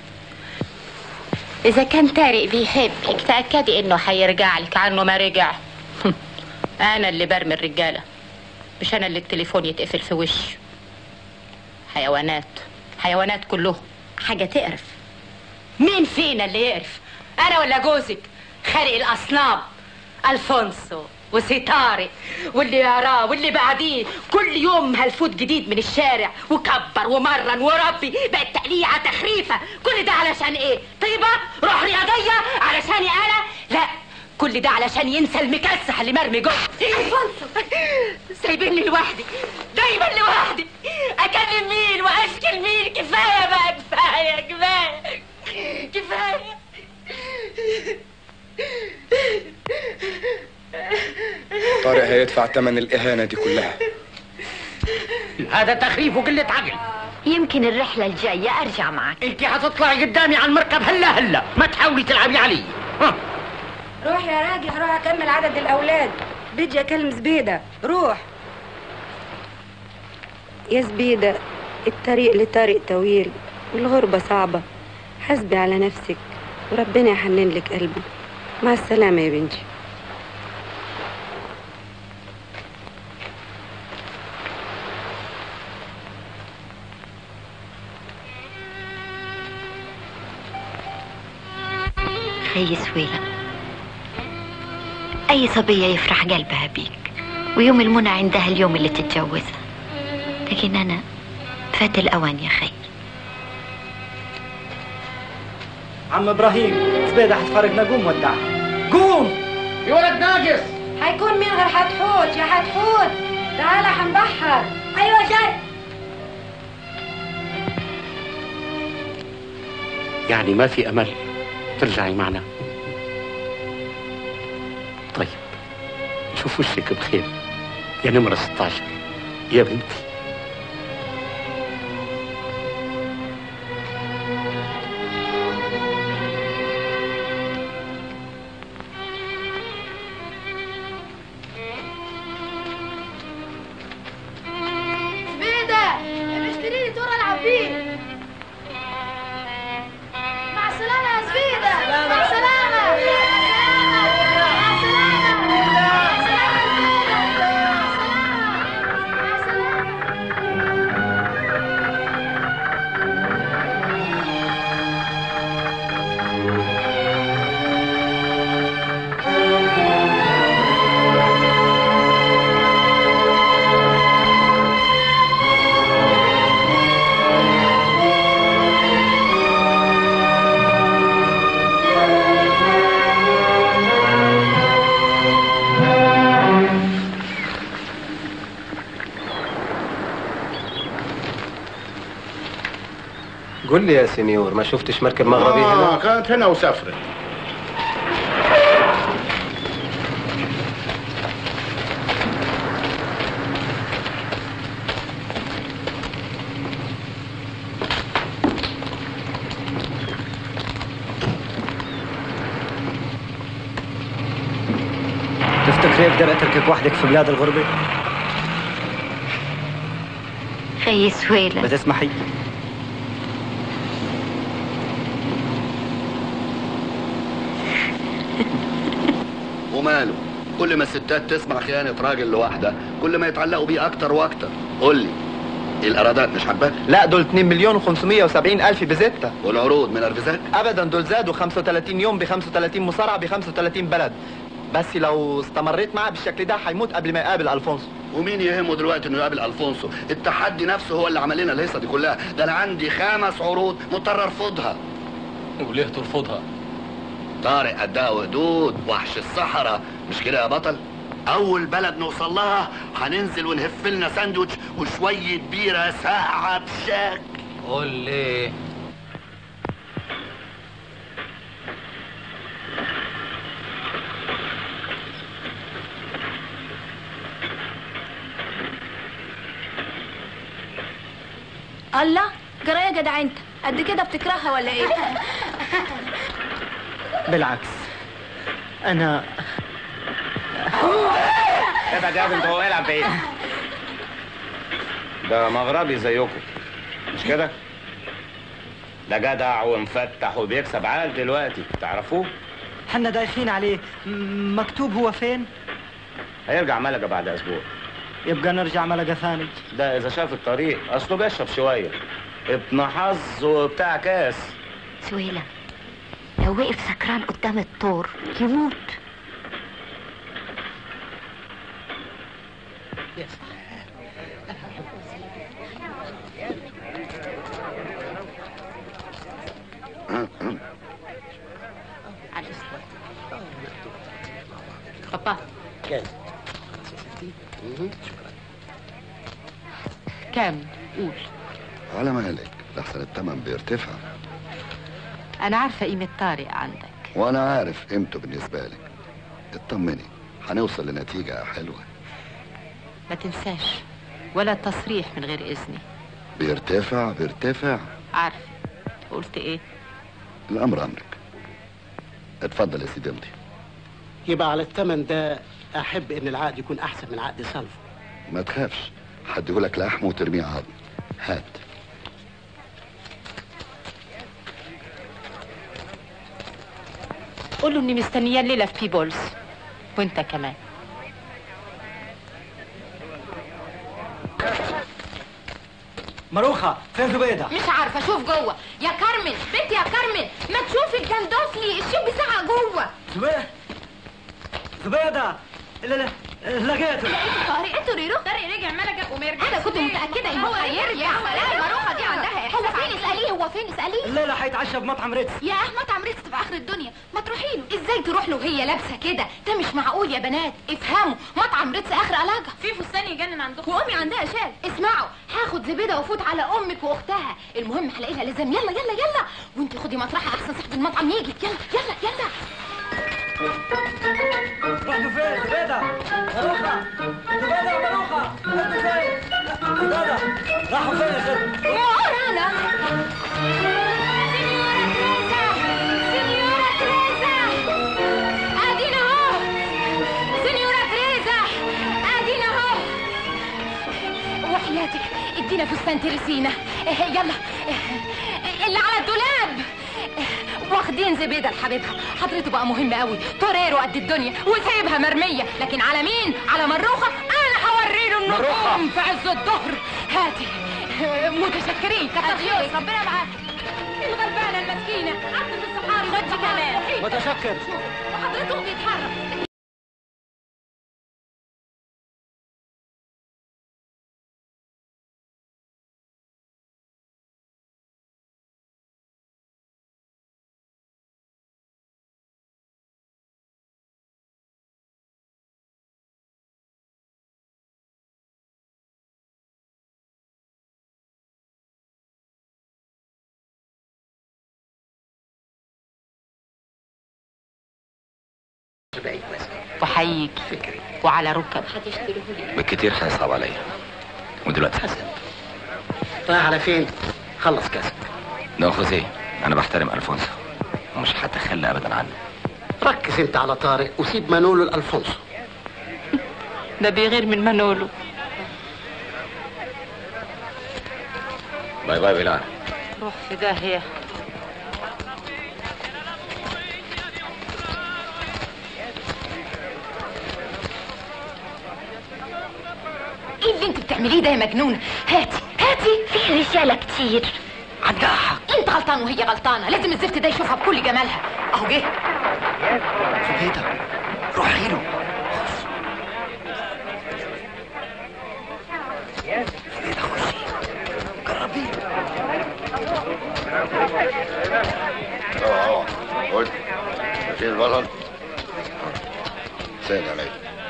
اذا كان طارق بيحبك تاكدي انه هيرجع لك عنه ما رجع انا اللي برمي الرجاله مش انا اللي التليفون يتقفل في وشي حيوانات حيوانات كلهم حاجه تقرف مين فينا اللي يقرف انا ولا جوزك خارق الاصنام الفونسو وسي طارق واللي يراه واللي بعديه كل يوم هالفوت جديد من الشارع وكبر ومرن وربي بقت تقليعه تخريفه كل ده علشان ايه طيبه روح رياضيه علشاني انا لا كل ده علشان ينسى المكسح اللي مرمي جوه الفونسو سايبيني لوحدي دايما لوحدي اكلم مين واشكي مين كفايه بقى كفايه كفايه كفايه طارق هيدفع ثمن الاهانه دي كلها هذا تخريف وقلة عقل يمكن الرحله الجايه ارجع معك انت هتطلعي قدامي على المركب هلا هلا ما تحاولي تلعبي علي ها. روح يا راجل هروح اكمل عدد الاولاد بدي اكلم زبيده روح يا زبيده الطريق لطريق طويل والغربه صعبه حسبي على نفسك وربنا يحنن لك قلبي مع السلامه يا بنتي خي سويلة أي صبية يفرح قلبها بيك ويوم المنى عندها اليوم اللي تتجوزها لكن أنا فات الأوان يا خي عم ابراهيم زبيده هتفارقنا قوم ودعها قوم يا ولد ناقص هيكون مين غير حتحوت يا حتحوت تعالى حنبحر ايوه جاي يعني ما في أمل ترجعي معنا طيب شوف وشك بخير يا نمرة 16 يا بنتي زبيده بشتري لي تورة العب بيه مع السلامه يا زبيده مع السلامه مع السلامه قول لي يا سينيور ما شفتش مركب مغربي آه هنا كانت هنا وسافرت تفتكر يقدر اتركك وحدك في بلاد الغربة؟ خي سويلة بتسمحي؟ وماله كل ما الستات تسمع خيانة راجل لواحدة كل ما يتعلقوا بيه أكتر وأكتر قول لي الإيرادات مش حباك؟ لا دول 2 مليون و570 ألف بزتة والعروض من أرفزاك؟ أبدا دول زادوا 35 يوم ب 35 مصارعة ب 35 بلد بس لو استمريت معاه بالشكل ده هيموت قبل ما يقابل ألفونسو ومين يهمه دلوقتي انه يقابل الفونسو التحدي نفسه هو اللي عمل لنا الهيصه دي كلها ده انا عندي خمس عروض مضطر ارفضها وليه ترفضها طارق قدها وقدود وحش الصحراء مش كده يا بطل اول بلد نوصل لها هننزل ونهف لنا ساندوتش وشويه بيره ساقعه بشكل قول لي الله جرى يا جدع انت قد كده بتكرهها ولا ايه بالعكس انا ابعد يا انت هو يلعب بعيد ده مغربي زيكم مش كده؟ ده جدع ومفتح وبيكسب عال دلوقتي تعرفوه؟ حنا دايخين عليه م- مكتوب هو فين؟ هيرجع ملقا بعد اسبوع يبقى نرجع ملقا ثاني ده اذا شاف الطريق اصله بيشرب شويه ابن حظ وبتاع كاس سويلة لو وقف سكران قدام الطور يموت بابا كام قول على مالك لحسن الثمن بيرتفع انا عارفه قيمه طارق عندك وانا عارف قيمته بالنسبه لك اطمني هنوصل لنتيجه حلوه ما تنساش ولا تصريح من غير اذني بيرتفع بيرتفع عارفه قلت ايه الامر امرك اتفضل يا سيدي امضي يبقى على الثمن ده احب ان العقد يكون احسن من عقد سلفو ما تخافش هديهولك لحم وترميه عظم هات قول له اني مستنيه الليله في بيبولز وانت كمان مروخة فين زبيدة؟ مش عارفه شوف جوه يا كارمن بنتي يا كارمن ما تشوفي الجندوفلي الشيب بساعه جوه زبيدة زبيدة لا لا لقيته طارق انتوا ريرو طارق رجع ملقا وما يرجعش انا كنت متاكده انه هيرجع لا المروحه دي عندها هو فين اساليه هو فين اساليه الليلة هيتعشى بمطعم ريتز يا مطعم ريتس في اخر الدنيا ما تروحي له ازاي تروح له وهي لابسه كده ده مش معقول يا بنات افهموا مطعم ريتس اخر علاجه في فستان يجنن عندكم وامي عندها شال اسمعوا هاخد زبيده وافوت على امك واختها المهم هلاقي لها لازم يلا يلا يلا وانت خدي مطرحها احسن صاحب المطعم يجي يلا يلا يلا رحتوا فين زبيدة؟ مروخة زبيدة ومروخة انتوا فين؟ زبيدة راحوا فين يا ست؟ ورانا سينيورا تريزا ادينا اهو سينيورا تريزا ادينا اهو وحياتك ادينا فستان ترسينا إيه، يلا إيه، اللي على الدولاب إيه، واخدين زبيدة لحبيبها حضرته بقى مهم قوي طريره قد الدنيا وسايبها مرمية لكن على مين على مروخة انا هوريله النجوم في عز الظهر هاتي متشكرين كتر خيرك ربنا معاك الغلبانة المسكينة عبد الصحاري خدي كمان متشكر وحضرته بيتحرك وهيجي وعلى ركب بالكتير هيصعب عليا ودلوقتي حسن رايح على فين؟ خلص كاسك ناخذ ايه انا بحترم الفونسو ومش هتخلى ابدا عنه ركز انت على طارق وسيب مانولو الالفونسو ده بيغير من منولو باي باي بلال روح في داهية ايه اللي انت بتعمليه ده يا مجنونة هاتي هاتي فيه رسالة كتير عندها حق انت غلطان وهي غلطانة لازم الزفت ده يشوفها بكل جمالها اهو جه زبيدة روحي له اه اه قلت فين البطل؟ سيد علي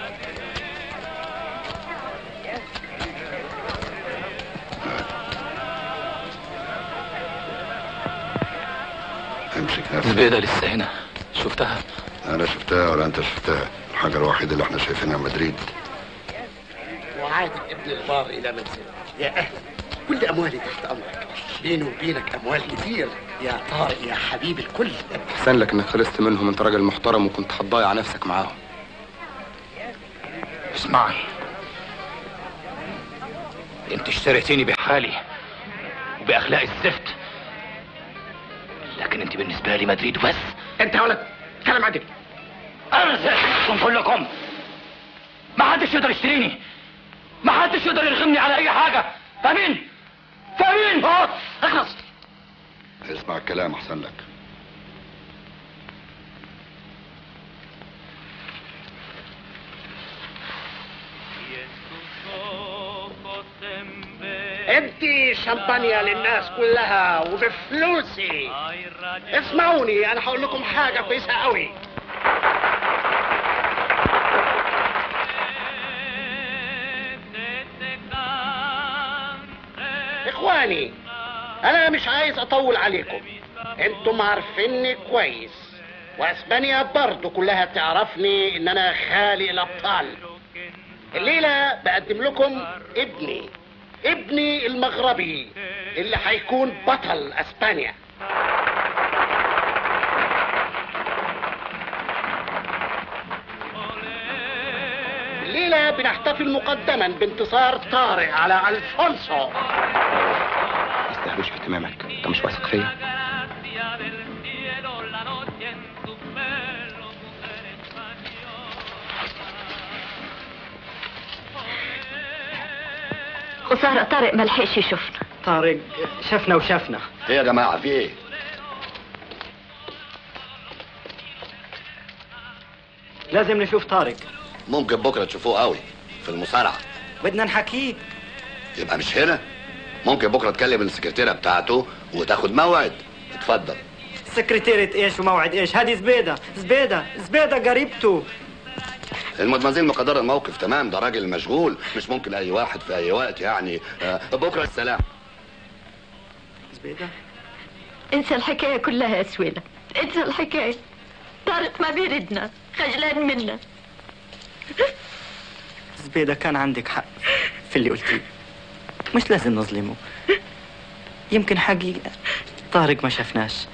امسك نفسك زبيدة لسه هنا شفتها انا شفتها ولا انت شفتها الحاجة الوحيدة اللي احنا شايفينها مدريد وعاد ابن البار الى منزله يا اهلا كل اموالي تحت امرك بيني وبينك اموال كتير يا طارق يا حبيب الكل احسن لك انك خلصت منهم انت راجل محترم وكنت هتضيع نفسك معاهم اسمعي انت اشتريتيني بحالي وباخلاق الزفت لكن انت بالنسبه لي مدريد بس انت يا ولد كلام عدل انا زهقتكم كلكم ما حدش يقدر يشتريني ما حدش يقدر يرغمني على اي حاجه فاهمين فاهمين اه اخلص اسمع الكلام احسن لك ادي شمبانيا للناس كلها وبفلوسي اسمعوني انا هقول لكم حاجه كويسه قوي اخواني انا مش عايز اطول عليكم انتم عارفيني كويس واسبانيا برضو كلها تعرفني ان انا خالق الابطال الليله بقدم لكم ابني ابني المغربي اللي هيكون بطل اسبانيا الليله بنحتفل مقدما بانتصار طارق على الفونسو ما استهلوش اهتمامك انت مش واثق فيا خسارة طارق ملحقش يشوفنا طارق شفنا وشفنا ايه يا جماعة في ايه؟ لازم نشوف طارق ممكن بكرة تشوفوه قوي في المصارعة بدنا نحكيه يبقى مش هنا ممكن بكرة تكلم السكرتيرة بتاعته وتاخد موعد اتفضل سكرتيرة ايش وموعد ايش هذه زبيدة زبيدة زبيدة قريبته المدمزين مقدرة الموقف تمام ده راجل مشغول مش ممكن اي واحد في اي وقت يعني آه، بكرة السلام زبيدة انسى الحكاية كلها يا سويلة انسى الحكاية طارق ما بيردنا خجلان منا زبيدة كان عندك حق في اللي قلتيه مش لازم نظلمه يمكن حقيقة طارق ما شفناش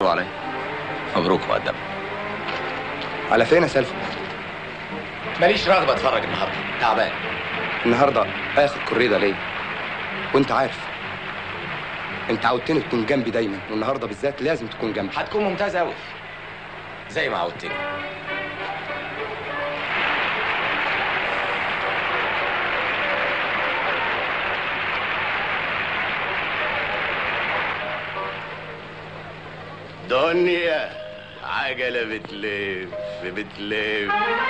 علي مبروك مقدم على فين يا سلفى ماليش رغبة اتفرج النهارده تعبان النهارده اخر كوريدا ليا وانت عارف انت عودتني تكون جنبي دايما والنهارده بالذات لازم تكون جنبي هتكون ممتاز قوي زي ما عودتني دنيا عجلة بتلف بتلف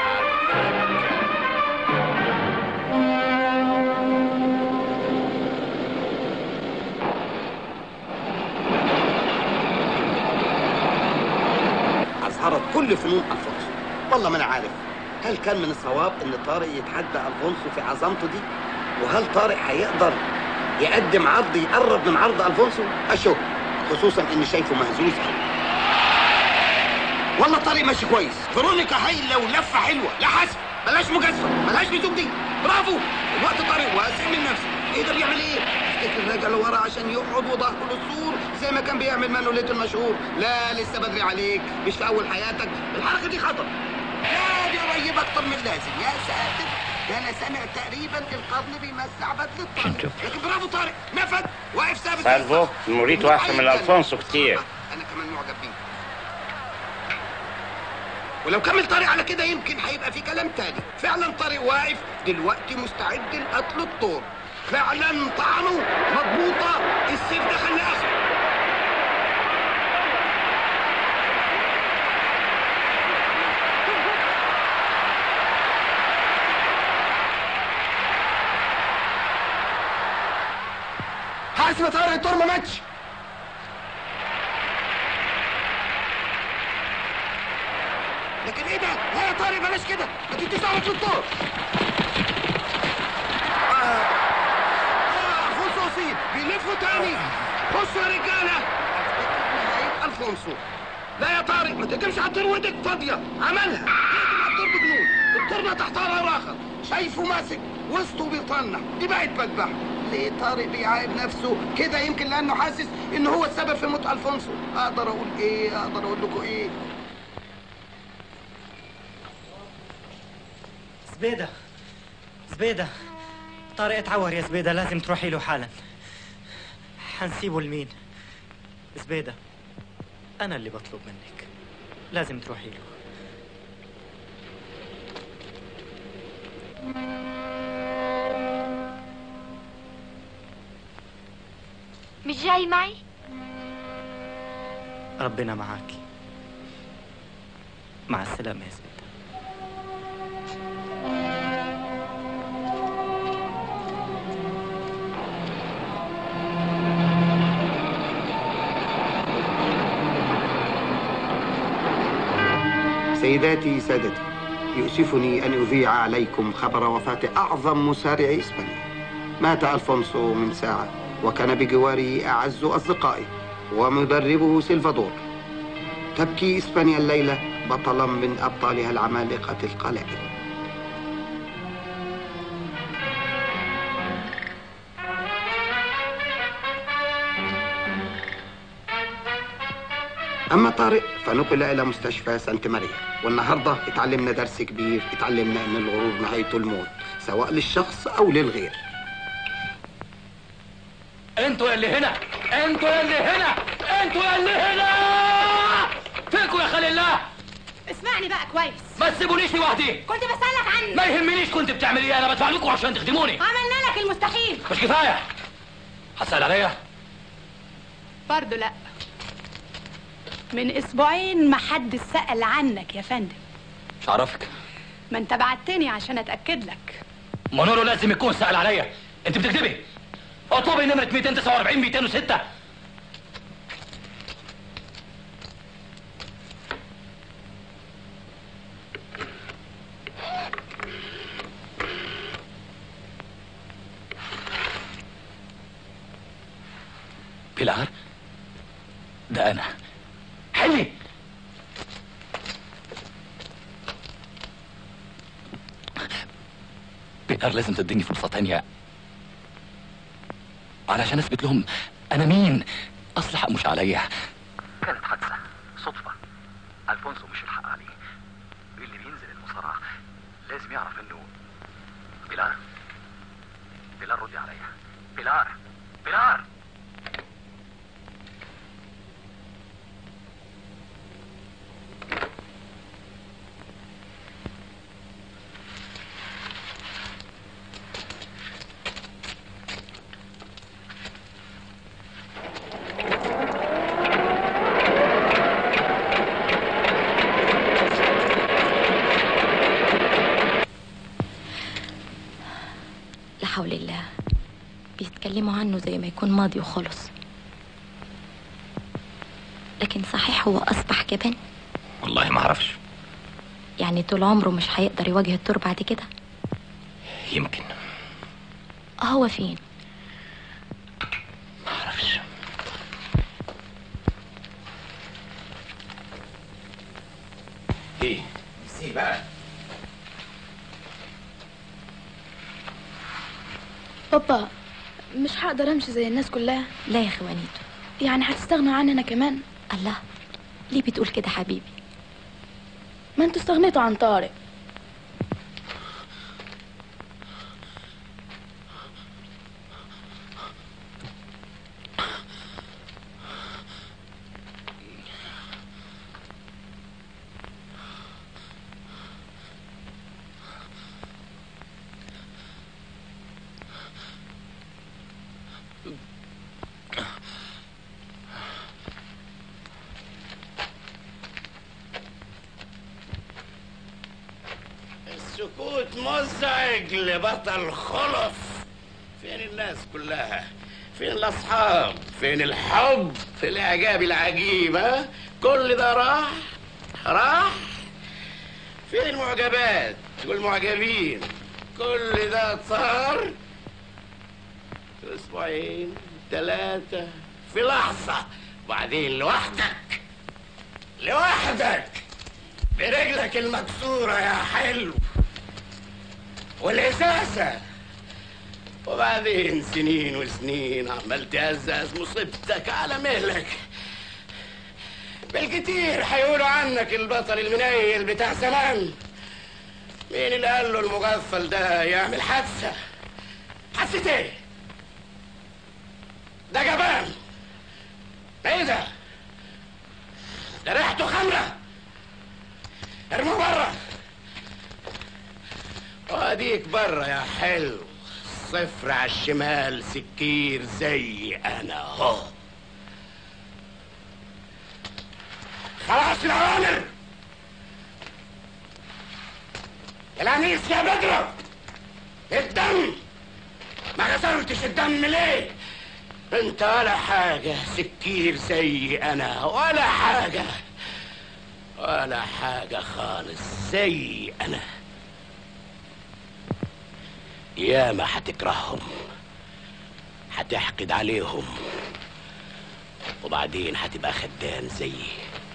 أظهرت كل فنون ألفونسو والله ما أنا عارف هل كان من الصواب إن طارق يتحدى ألفونسو في عظمته دي وهل طارق هيقدر يقدم عرض يقرب من عرض ألفونسو أشك خصوصا إني شايفه مهزوز أوي. والله طارق ماشي كويس فيرونيكا هايله ولفه حلوه لا حسب بلاش مجازفه بلاش بتوب دي برافو الوقت طارق واثق من نفسه يقدر يعمل ايه؟ افتكر رجع لورا عشان يقعد وظهره للسور زي ما كان بيعمل مانوليت المشهور لا لسه بدري عليك مش في اول حياتك الحركه دي خطر لا دي قريب اكتر من لازم يا ساتر ده انا سامع تقريبا القرن بيمسع بدل الطارق لكن برافو طارق نفد واقف ثابت سالفو الموريتو احسن من الفونسو كتير انا كمان معجب بيه ولو كمل طارق على كده يمكن هيبقى في كلام تاني فعلا طارق واقف دلوقتي مستعد لقتل الطور فعلا طعنه مضبوطه السيف ده خلى اخره حاسب يا طارق الطور ما ماتش لكن ايه ده؟ لا يا طارق بلاش كده، ما تديش دعوة للطور. آه آه ألفونسو أصيب، بيلفوا تاني. بصوا يا رجالة. نهاية ألفونسو. لا يا طارق ما تهجمش على الطور وايدك فاضية، عملها. يهجم على الطور بجنون، الطور تحتها راخر. شايفه ماسك وسطه بيطنع، دي بقت مذبحة. ليه طارق بيعايب نفسه كده يمكن لأنه حاسس إن هو السبب في موت ألفونسو. أقدر أقول إيه؟ أقدر أقول لكم إيه؟ زبيدة زبيدة طارق اتعور يا زبيدة لازم تروحي له حالا حنسيبه لمين زبيدة أنا اللي بطلب منك لازم تروحي له مش جاي معي ربنا معاكي مع السلامة يا زبيدة سيداتي سادتي يؤسفني أن أذيع عليكم خبر وفاة أعظم مسارع إسبانيا مات ألفونسو من ساعة وكان بجواره أعز أصدقائه ومدربه سلفادور تبكي إسبانيا الليلة بطلا من أبطالها العمالقة القلائل أما طارق فنقل إلى مستشفى سانت ماريا والنهاردة اتعلمنا درس كبير اتعلمنا أن الغرور نهايته الموت سواء للشخص أو للغير انتوا يا اللي هنا انتوا يا اللي هنا انتوا يا اللي هنا فيكوا يا خليل الله اسمعني بقى كويس ما تسيبونيش لوحدي كنت بسألك عنك ما يهمنيش كنت بتعمل ايه انا بدفع لكم عشان تخدموني عملنا لك المستحيل مش كفايه هتسال عليا برضه لا من اسبوعين ما حد سأل عنك يا فندم مش عارفك ما انت بعتني عشان اتأكد لك منورو لازم يكون سأل عليا انت بتكذبي اطلبي نمرة 249 206 بيلار ده انا حلي بيلار لازم تديني فرصة تانية علشان اثبت لهم انا مين اصل حق مش عليا كانت حادثة صدفة الفونسو مش الحق عليه اللي بينزل المصارعة لازم يعرف انه بلار بلار ردي عليا بلار بلار لا حول الله بيتكلموا عنه زي ما يكون ماضي وخلص لكن صحيح هو أصبح جبان والله ما اعرفش يعني طول عمره مش هيقدر يواجه الدور بعد كده يمكن هو فين ما اعرفش ايه نسيه بقى بابا مش هقدر امشي زي الناس كلها لا يا خوانيتو يعني هتستغنوا عننا كمان الله ليه بتقول كده حبيبي ما انتوا استغنيتوا عن طارق السكوت مزعج لبطل خلص فين الناس كلها فين الاصحاب فين الحب في الاعجاب العجيب ها كل ده راح راح فين المعجبات والمعجبين كل ده صار في اسبوعين ثلاثة في لحظة بعدين لوحدك لوحدك برجلك المكسورة يا حلو والإزازة وبعدين سنين وسنين عمال تهزز مصيبتك على مهلك بالكتير هيقولوا عنك البطل المنيل بتاع زمان مين اللي قال له المغفل ده يعمل حادثة حادثة ايه؟ ده جبان ايه ده؟ ده ريحته خمره ارموه بره واديك بره يا حلو صفر على الشمال سكير زي انا اهو خلاص الاوامر الانيس يا بدر الدم ما غسلتش الدم ليه انت ولا حاجة سكير زي انا ولا حاجة ولا حاجة خالص زي أنا ياما هتكرههم هتحقد عليهم وبعدين هتبقى خدام زيي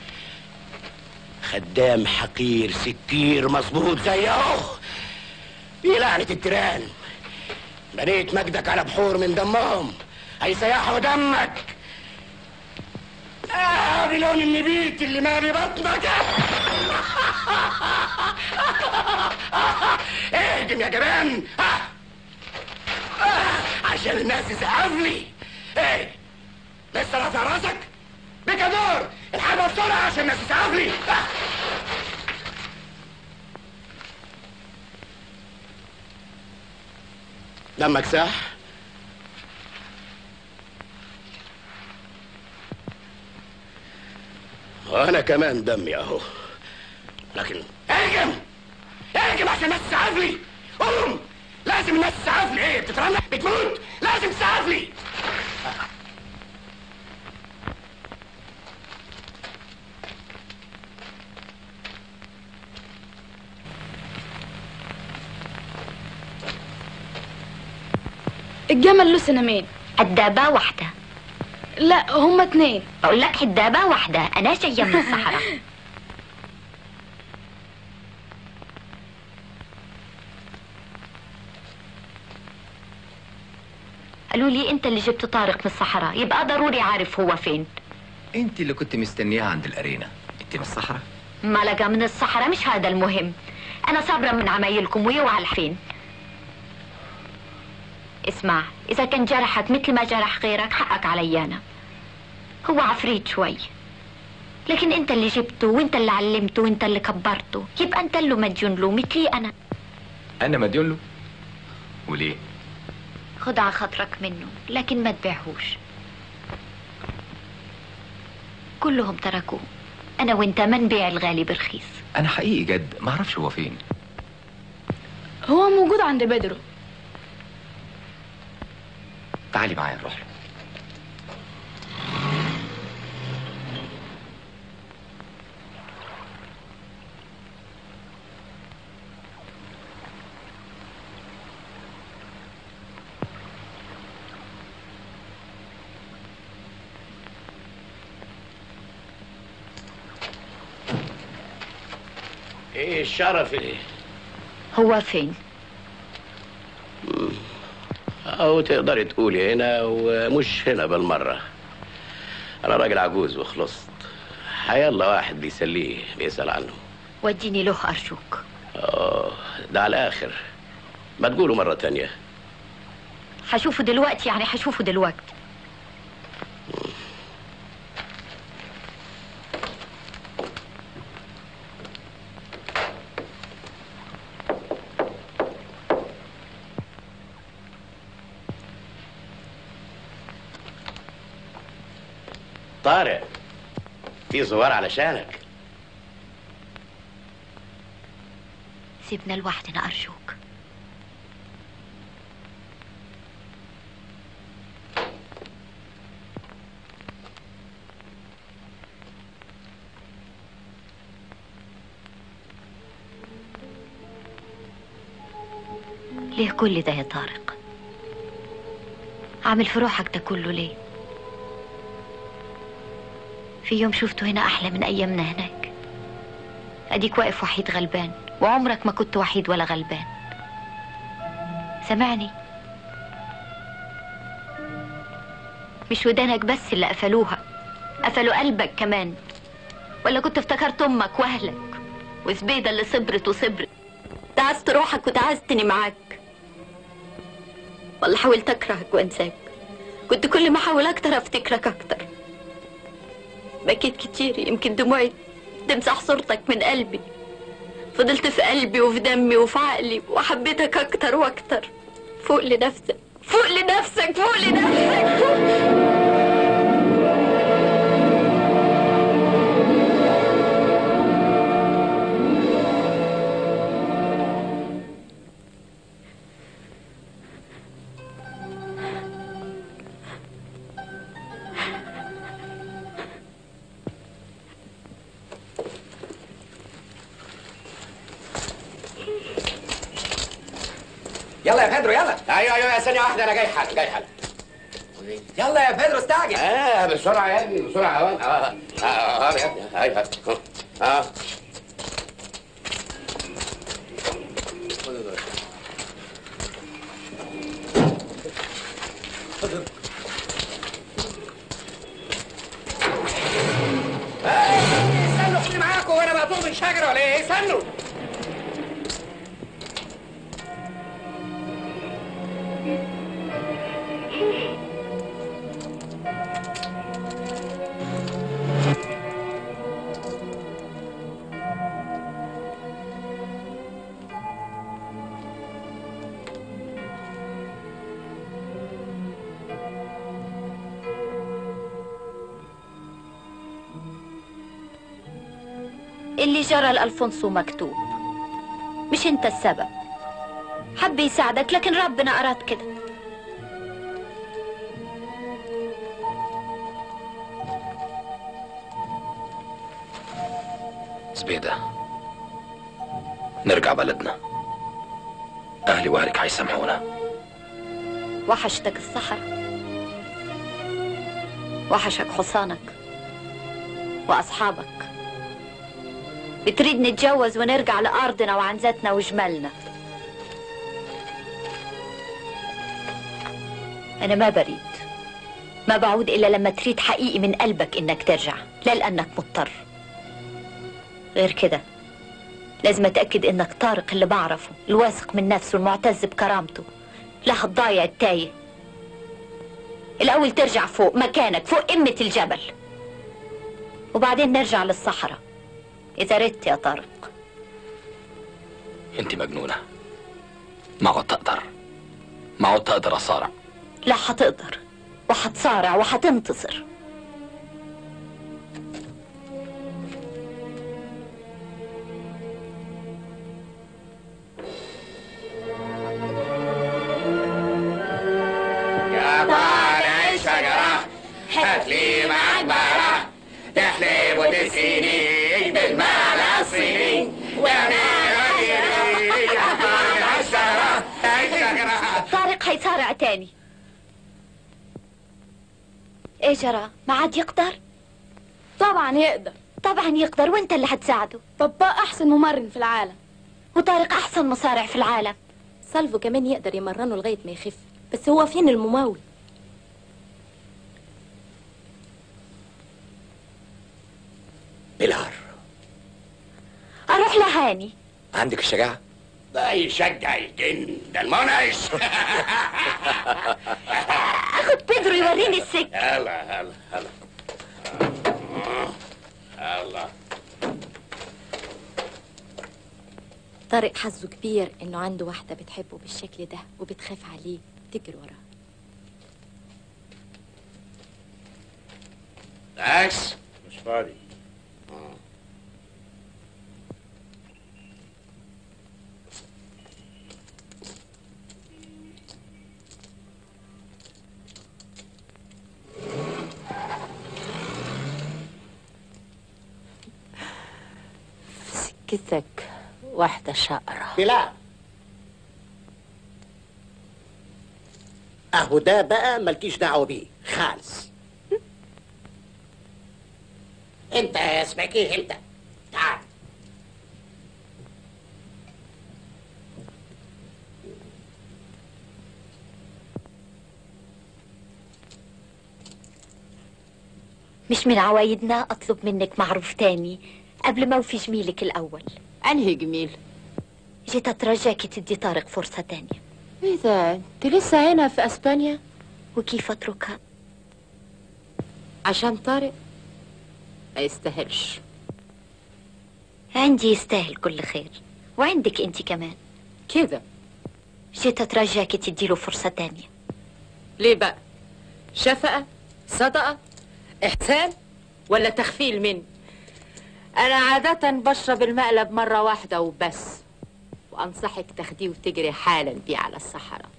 خدام حقير سكير مظبوط زي اهو دي لعنة التيران بنيت مجدك على بحور من دمهم هيسيحوا دمك آه بلون النبيت اللي مالي بطنك اهجم يا جبان آه. آه. عشان الناس تسقف لي ايه لسه رافع راسك بكدور الحرب بسرعه عشان الناس تسقف لي آه. دمك ساح وانا كمان دمي اهو لكن اهجم اهجم عشان الناس تسعف لي قوم لازم الناس تسعف لي ايه بتترنح بتموت لازم تسعف لي الجمل له سنمين الدابة واحدة لا هما اتنين بقول لك الدابة واحدة أنا جاية من الصحراء قالوا لي أنت اللي جبت طارق من الصحراء يبقى ضروري عارف هو فين انت اللي كنت مستنياها عند الارينا انت من الصحراء ملقة من الصحراء مش هذا المهم أنا صابرة من عمايلكم ويوعى الحين اسمع إذا كان جرحك مثل ما جرح غيرك حقك علي أنا هو عفريت شوي لكن أنت اللي جبته وأنت اللي علمته وأنت اللي كبرته يبقى أنت اللي مديون له مثلي أنا انا مديون له وليه خد على خاطرك منه لكن ما تبيعهوش كلهم تركوه أنا وأنت ما نبيع الغالي برخيص انا حقيقي جد ما اعرفش هو فين هو موجود عند بيدرو تعالي معايا نروح له ايه الشرف ايه هو فين او تقدري تقولي هنا ومش هنا بالمره انا راجل عجوز وخلصت حيالله واحد بيسليه بيسال عنه وديني له أرجوك اه ده على الاخر ما تقولوا مره تانية حشوفه دلوقتي يعني حشوفه دلوقتي طارق في زوار علشانك سيبنا لوحدنا أرجوك ليه كل ده يا طارق عامل في روحك ده كله ليه في يوم شفته هنا أحلى من أيامنا هناك أديك واقف وحيد غلبان وعمرك ما كنت وحيد ولا غلبان سمعني مش ودانك بس اللي قفلوها قفلوا قلبك كمان ولا كنت افتكرت أمك وأهلك وزبيدة اللي صبرت وصبرت دعست روحك ودعستني معاك ولا حاولت أكرهك وأنساك كنت كل ما أحاول أكتر أفتكرك أكتر بكيت كتير يمكن دموعي تمسح صورتك من قلبي فضلت في قلبي وفي دمي وفي عقلي وحبيتك أكتر وأكتر فوق لنفسك فوق لنفسك فوق لنفسك فوق يلا يا بيدرو يلا ايوه ايوه ثانيه واحده انا جاي حالا جاي حالا يلا يا بيدرو استعجل اه بسرعه يا ابني بسرعه اه اه اه اه يا ابني ايوه اه استنوا خدي معاكم وانا مقطوع من شجره ولا ايه استنوا اللي جرى لألفونسو مكتوب مش انت السبب حب يساعدك لكن ربنا أراد كده زبيدة نرجع بلدنا أهلي وأهلك هيسامحونا وحشتك الصحراء وحشك حصانك وأصحابك بتريد نتجوز ونرجع لأرضنا وعن ذاتنا وجمالنا أنا ما بريد ما بعود إلا لما تريد حقيقي من قلبك إنك ترجع لا لأنك مضطر غير كده لازم أتأكد إنك طارق اللي بعرفه الواثق من نفسه المعتز بكرامته لا هتضايع التايه الأول ترجع فوق مكانك فوق قمة الجبل وبعدين نرجع للصحراء إذا ردت يا طارق انت مجنونة ما عدت اقدر ما عدت اقدر اصارع لا هتقدر وهتصارع وهتنتصر يا طالع الشجرة هات لي معاك بقرة تحلب وتسقيني بالمعنى الصيني يا طالع الشجرة الشجرة طارق هيصارع تاني ايه جرى ما عاد يقدر طبعا يقدر طبعا يقدر وانت اللي هتساعده بابا احسن ممرن في العالم وطارق احسن مصارع في العالم سالفو كمان يقدر يمرنه لغايه ما يخف بس هو فين الممول بلار اروح لهاني عندك الشجاعة ده يشجع الجن ده المنعش اخد بيدرو يوريني السكة هلا هلا هلا هلا طارق حظه كبير انه عنده واحده بتحبه بالشكل ده وبتخاف عليه تجري وراه بس مش فاضي سكتك واحدة شقرة بلال اهو ده بقى مالكيش دعوه بيه خالص انت اسمك ايه انت تعال مش من عوايدنا اطلب منك معروف تاني قبل ما اوفي جميلك الاول انهي جميل جيت اترجاكي تدي طارق فرصة تانية ايه ده انت لسه هنا في اسبانيا وكيف اتركها عشان طارق ما يستاهلش عندي يستاهل كل خير وعندك انت كمان كده جيت اترجاكي تديله فرصة تانية ليه بقى شفقة صدقة إحسان ولا تخفيل مني أنا عادة بشرب المقلب مرة واحدة وبس وأنصحك تاخديه وتجري حالا بيه على الصحراء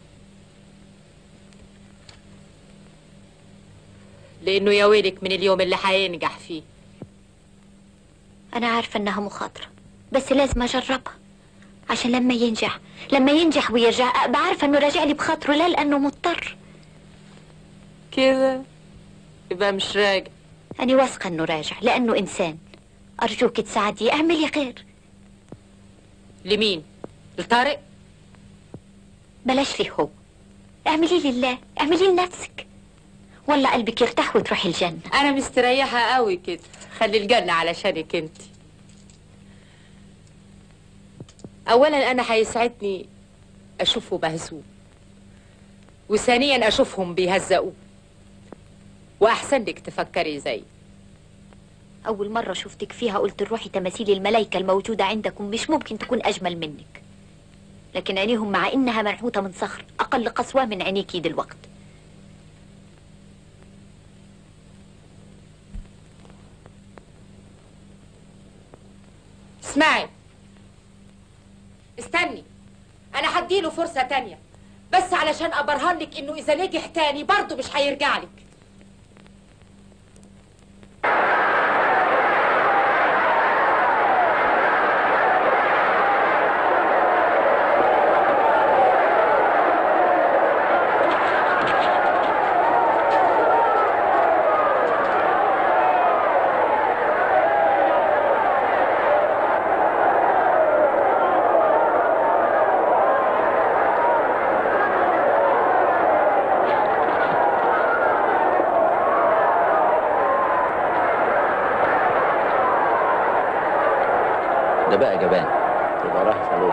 لأنه يا ويلك من اليوم اللي هينجح فيه انا عارفة انها مخاطرة بس لازم اجربها عشان لما ينجح لما ينجح ويرجع ابقى عارفة انه راجع لي بخاطره لا لانه مضطر كده يبقى مش راجع أنا واثقة إنه راجع لأنه إنسان أرجوك تساعديه اعملي خير لمين؟ لطارق؟ بلاش ليه هو اعملي لله اعملي لنفسك والله قلبك يرتاح وتروحي الجنة أنا مستريحة قوي كده خلي الجنة علشانك انت أولا أنا هيسعدني أشوفه مهزوم وثانيا أشوفهم بيهزقوه وأحسن لك تفكري زي أول مرة شفتك فيها قلت روحي تماثيل الملايكة الموجودة عندكم مش ممكن تكون أجمل منك لكن عينيهم مع إنها منحوتة من صخر أقل قسوة من عينيكي دلوقت اسمعي استني أنا هديله فرصة تانية بس علشان أبرهن لك إنه إذا نجح تاني برضه مش هيرجع لك بقى جبان تبقى رايح صالون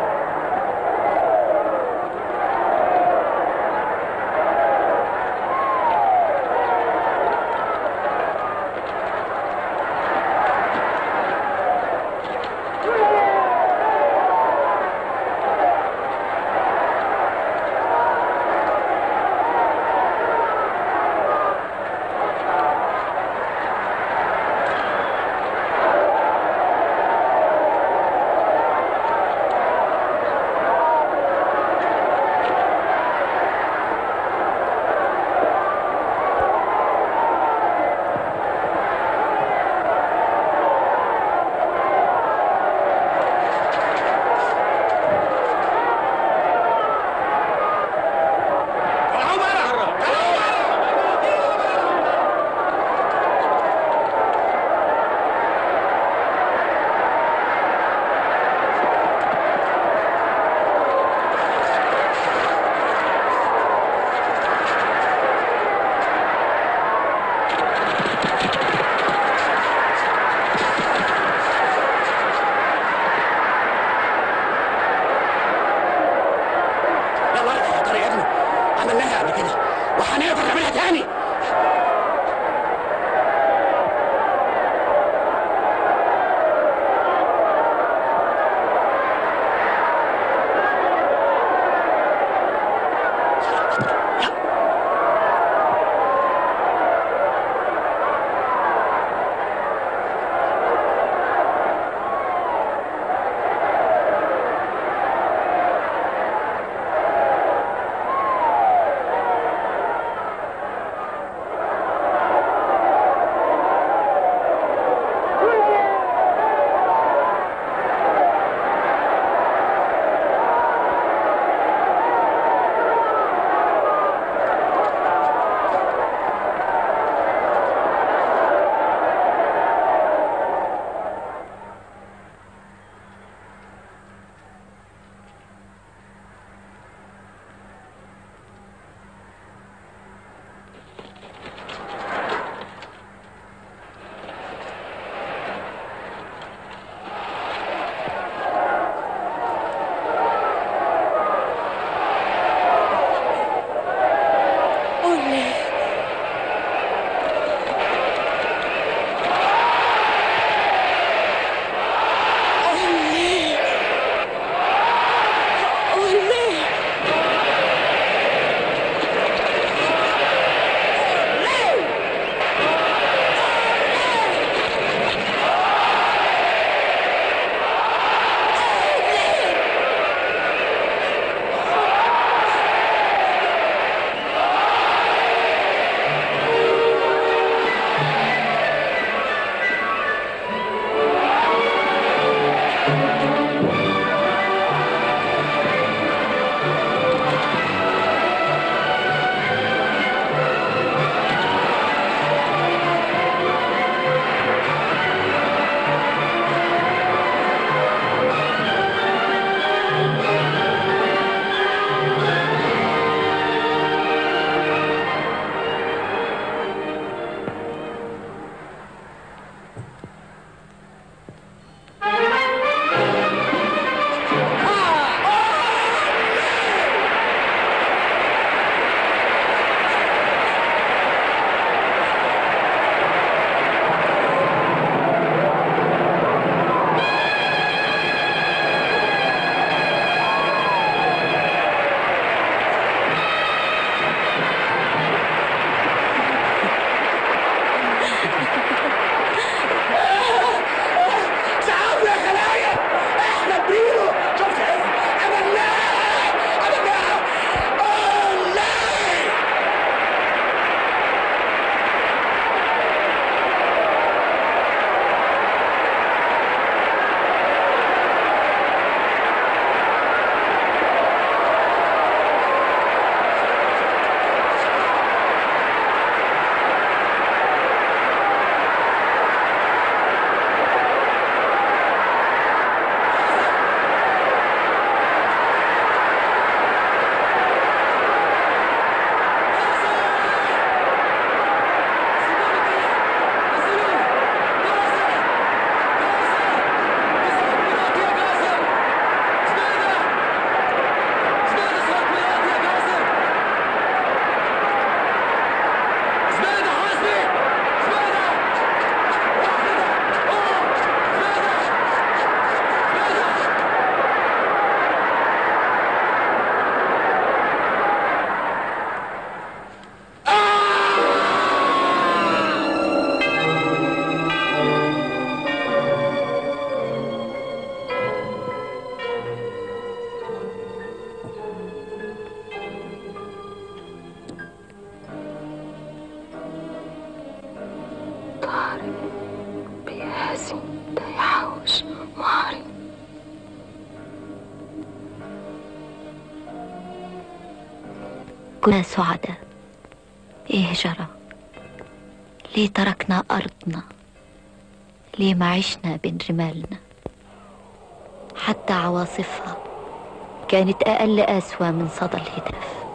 كنا سعداء ايه جرى ليه تركنا أرضنا ليه ما عشنا بين رمالنا حتى عواصفها كانت أقل قسوة من صدى الهتاف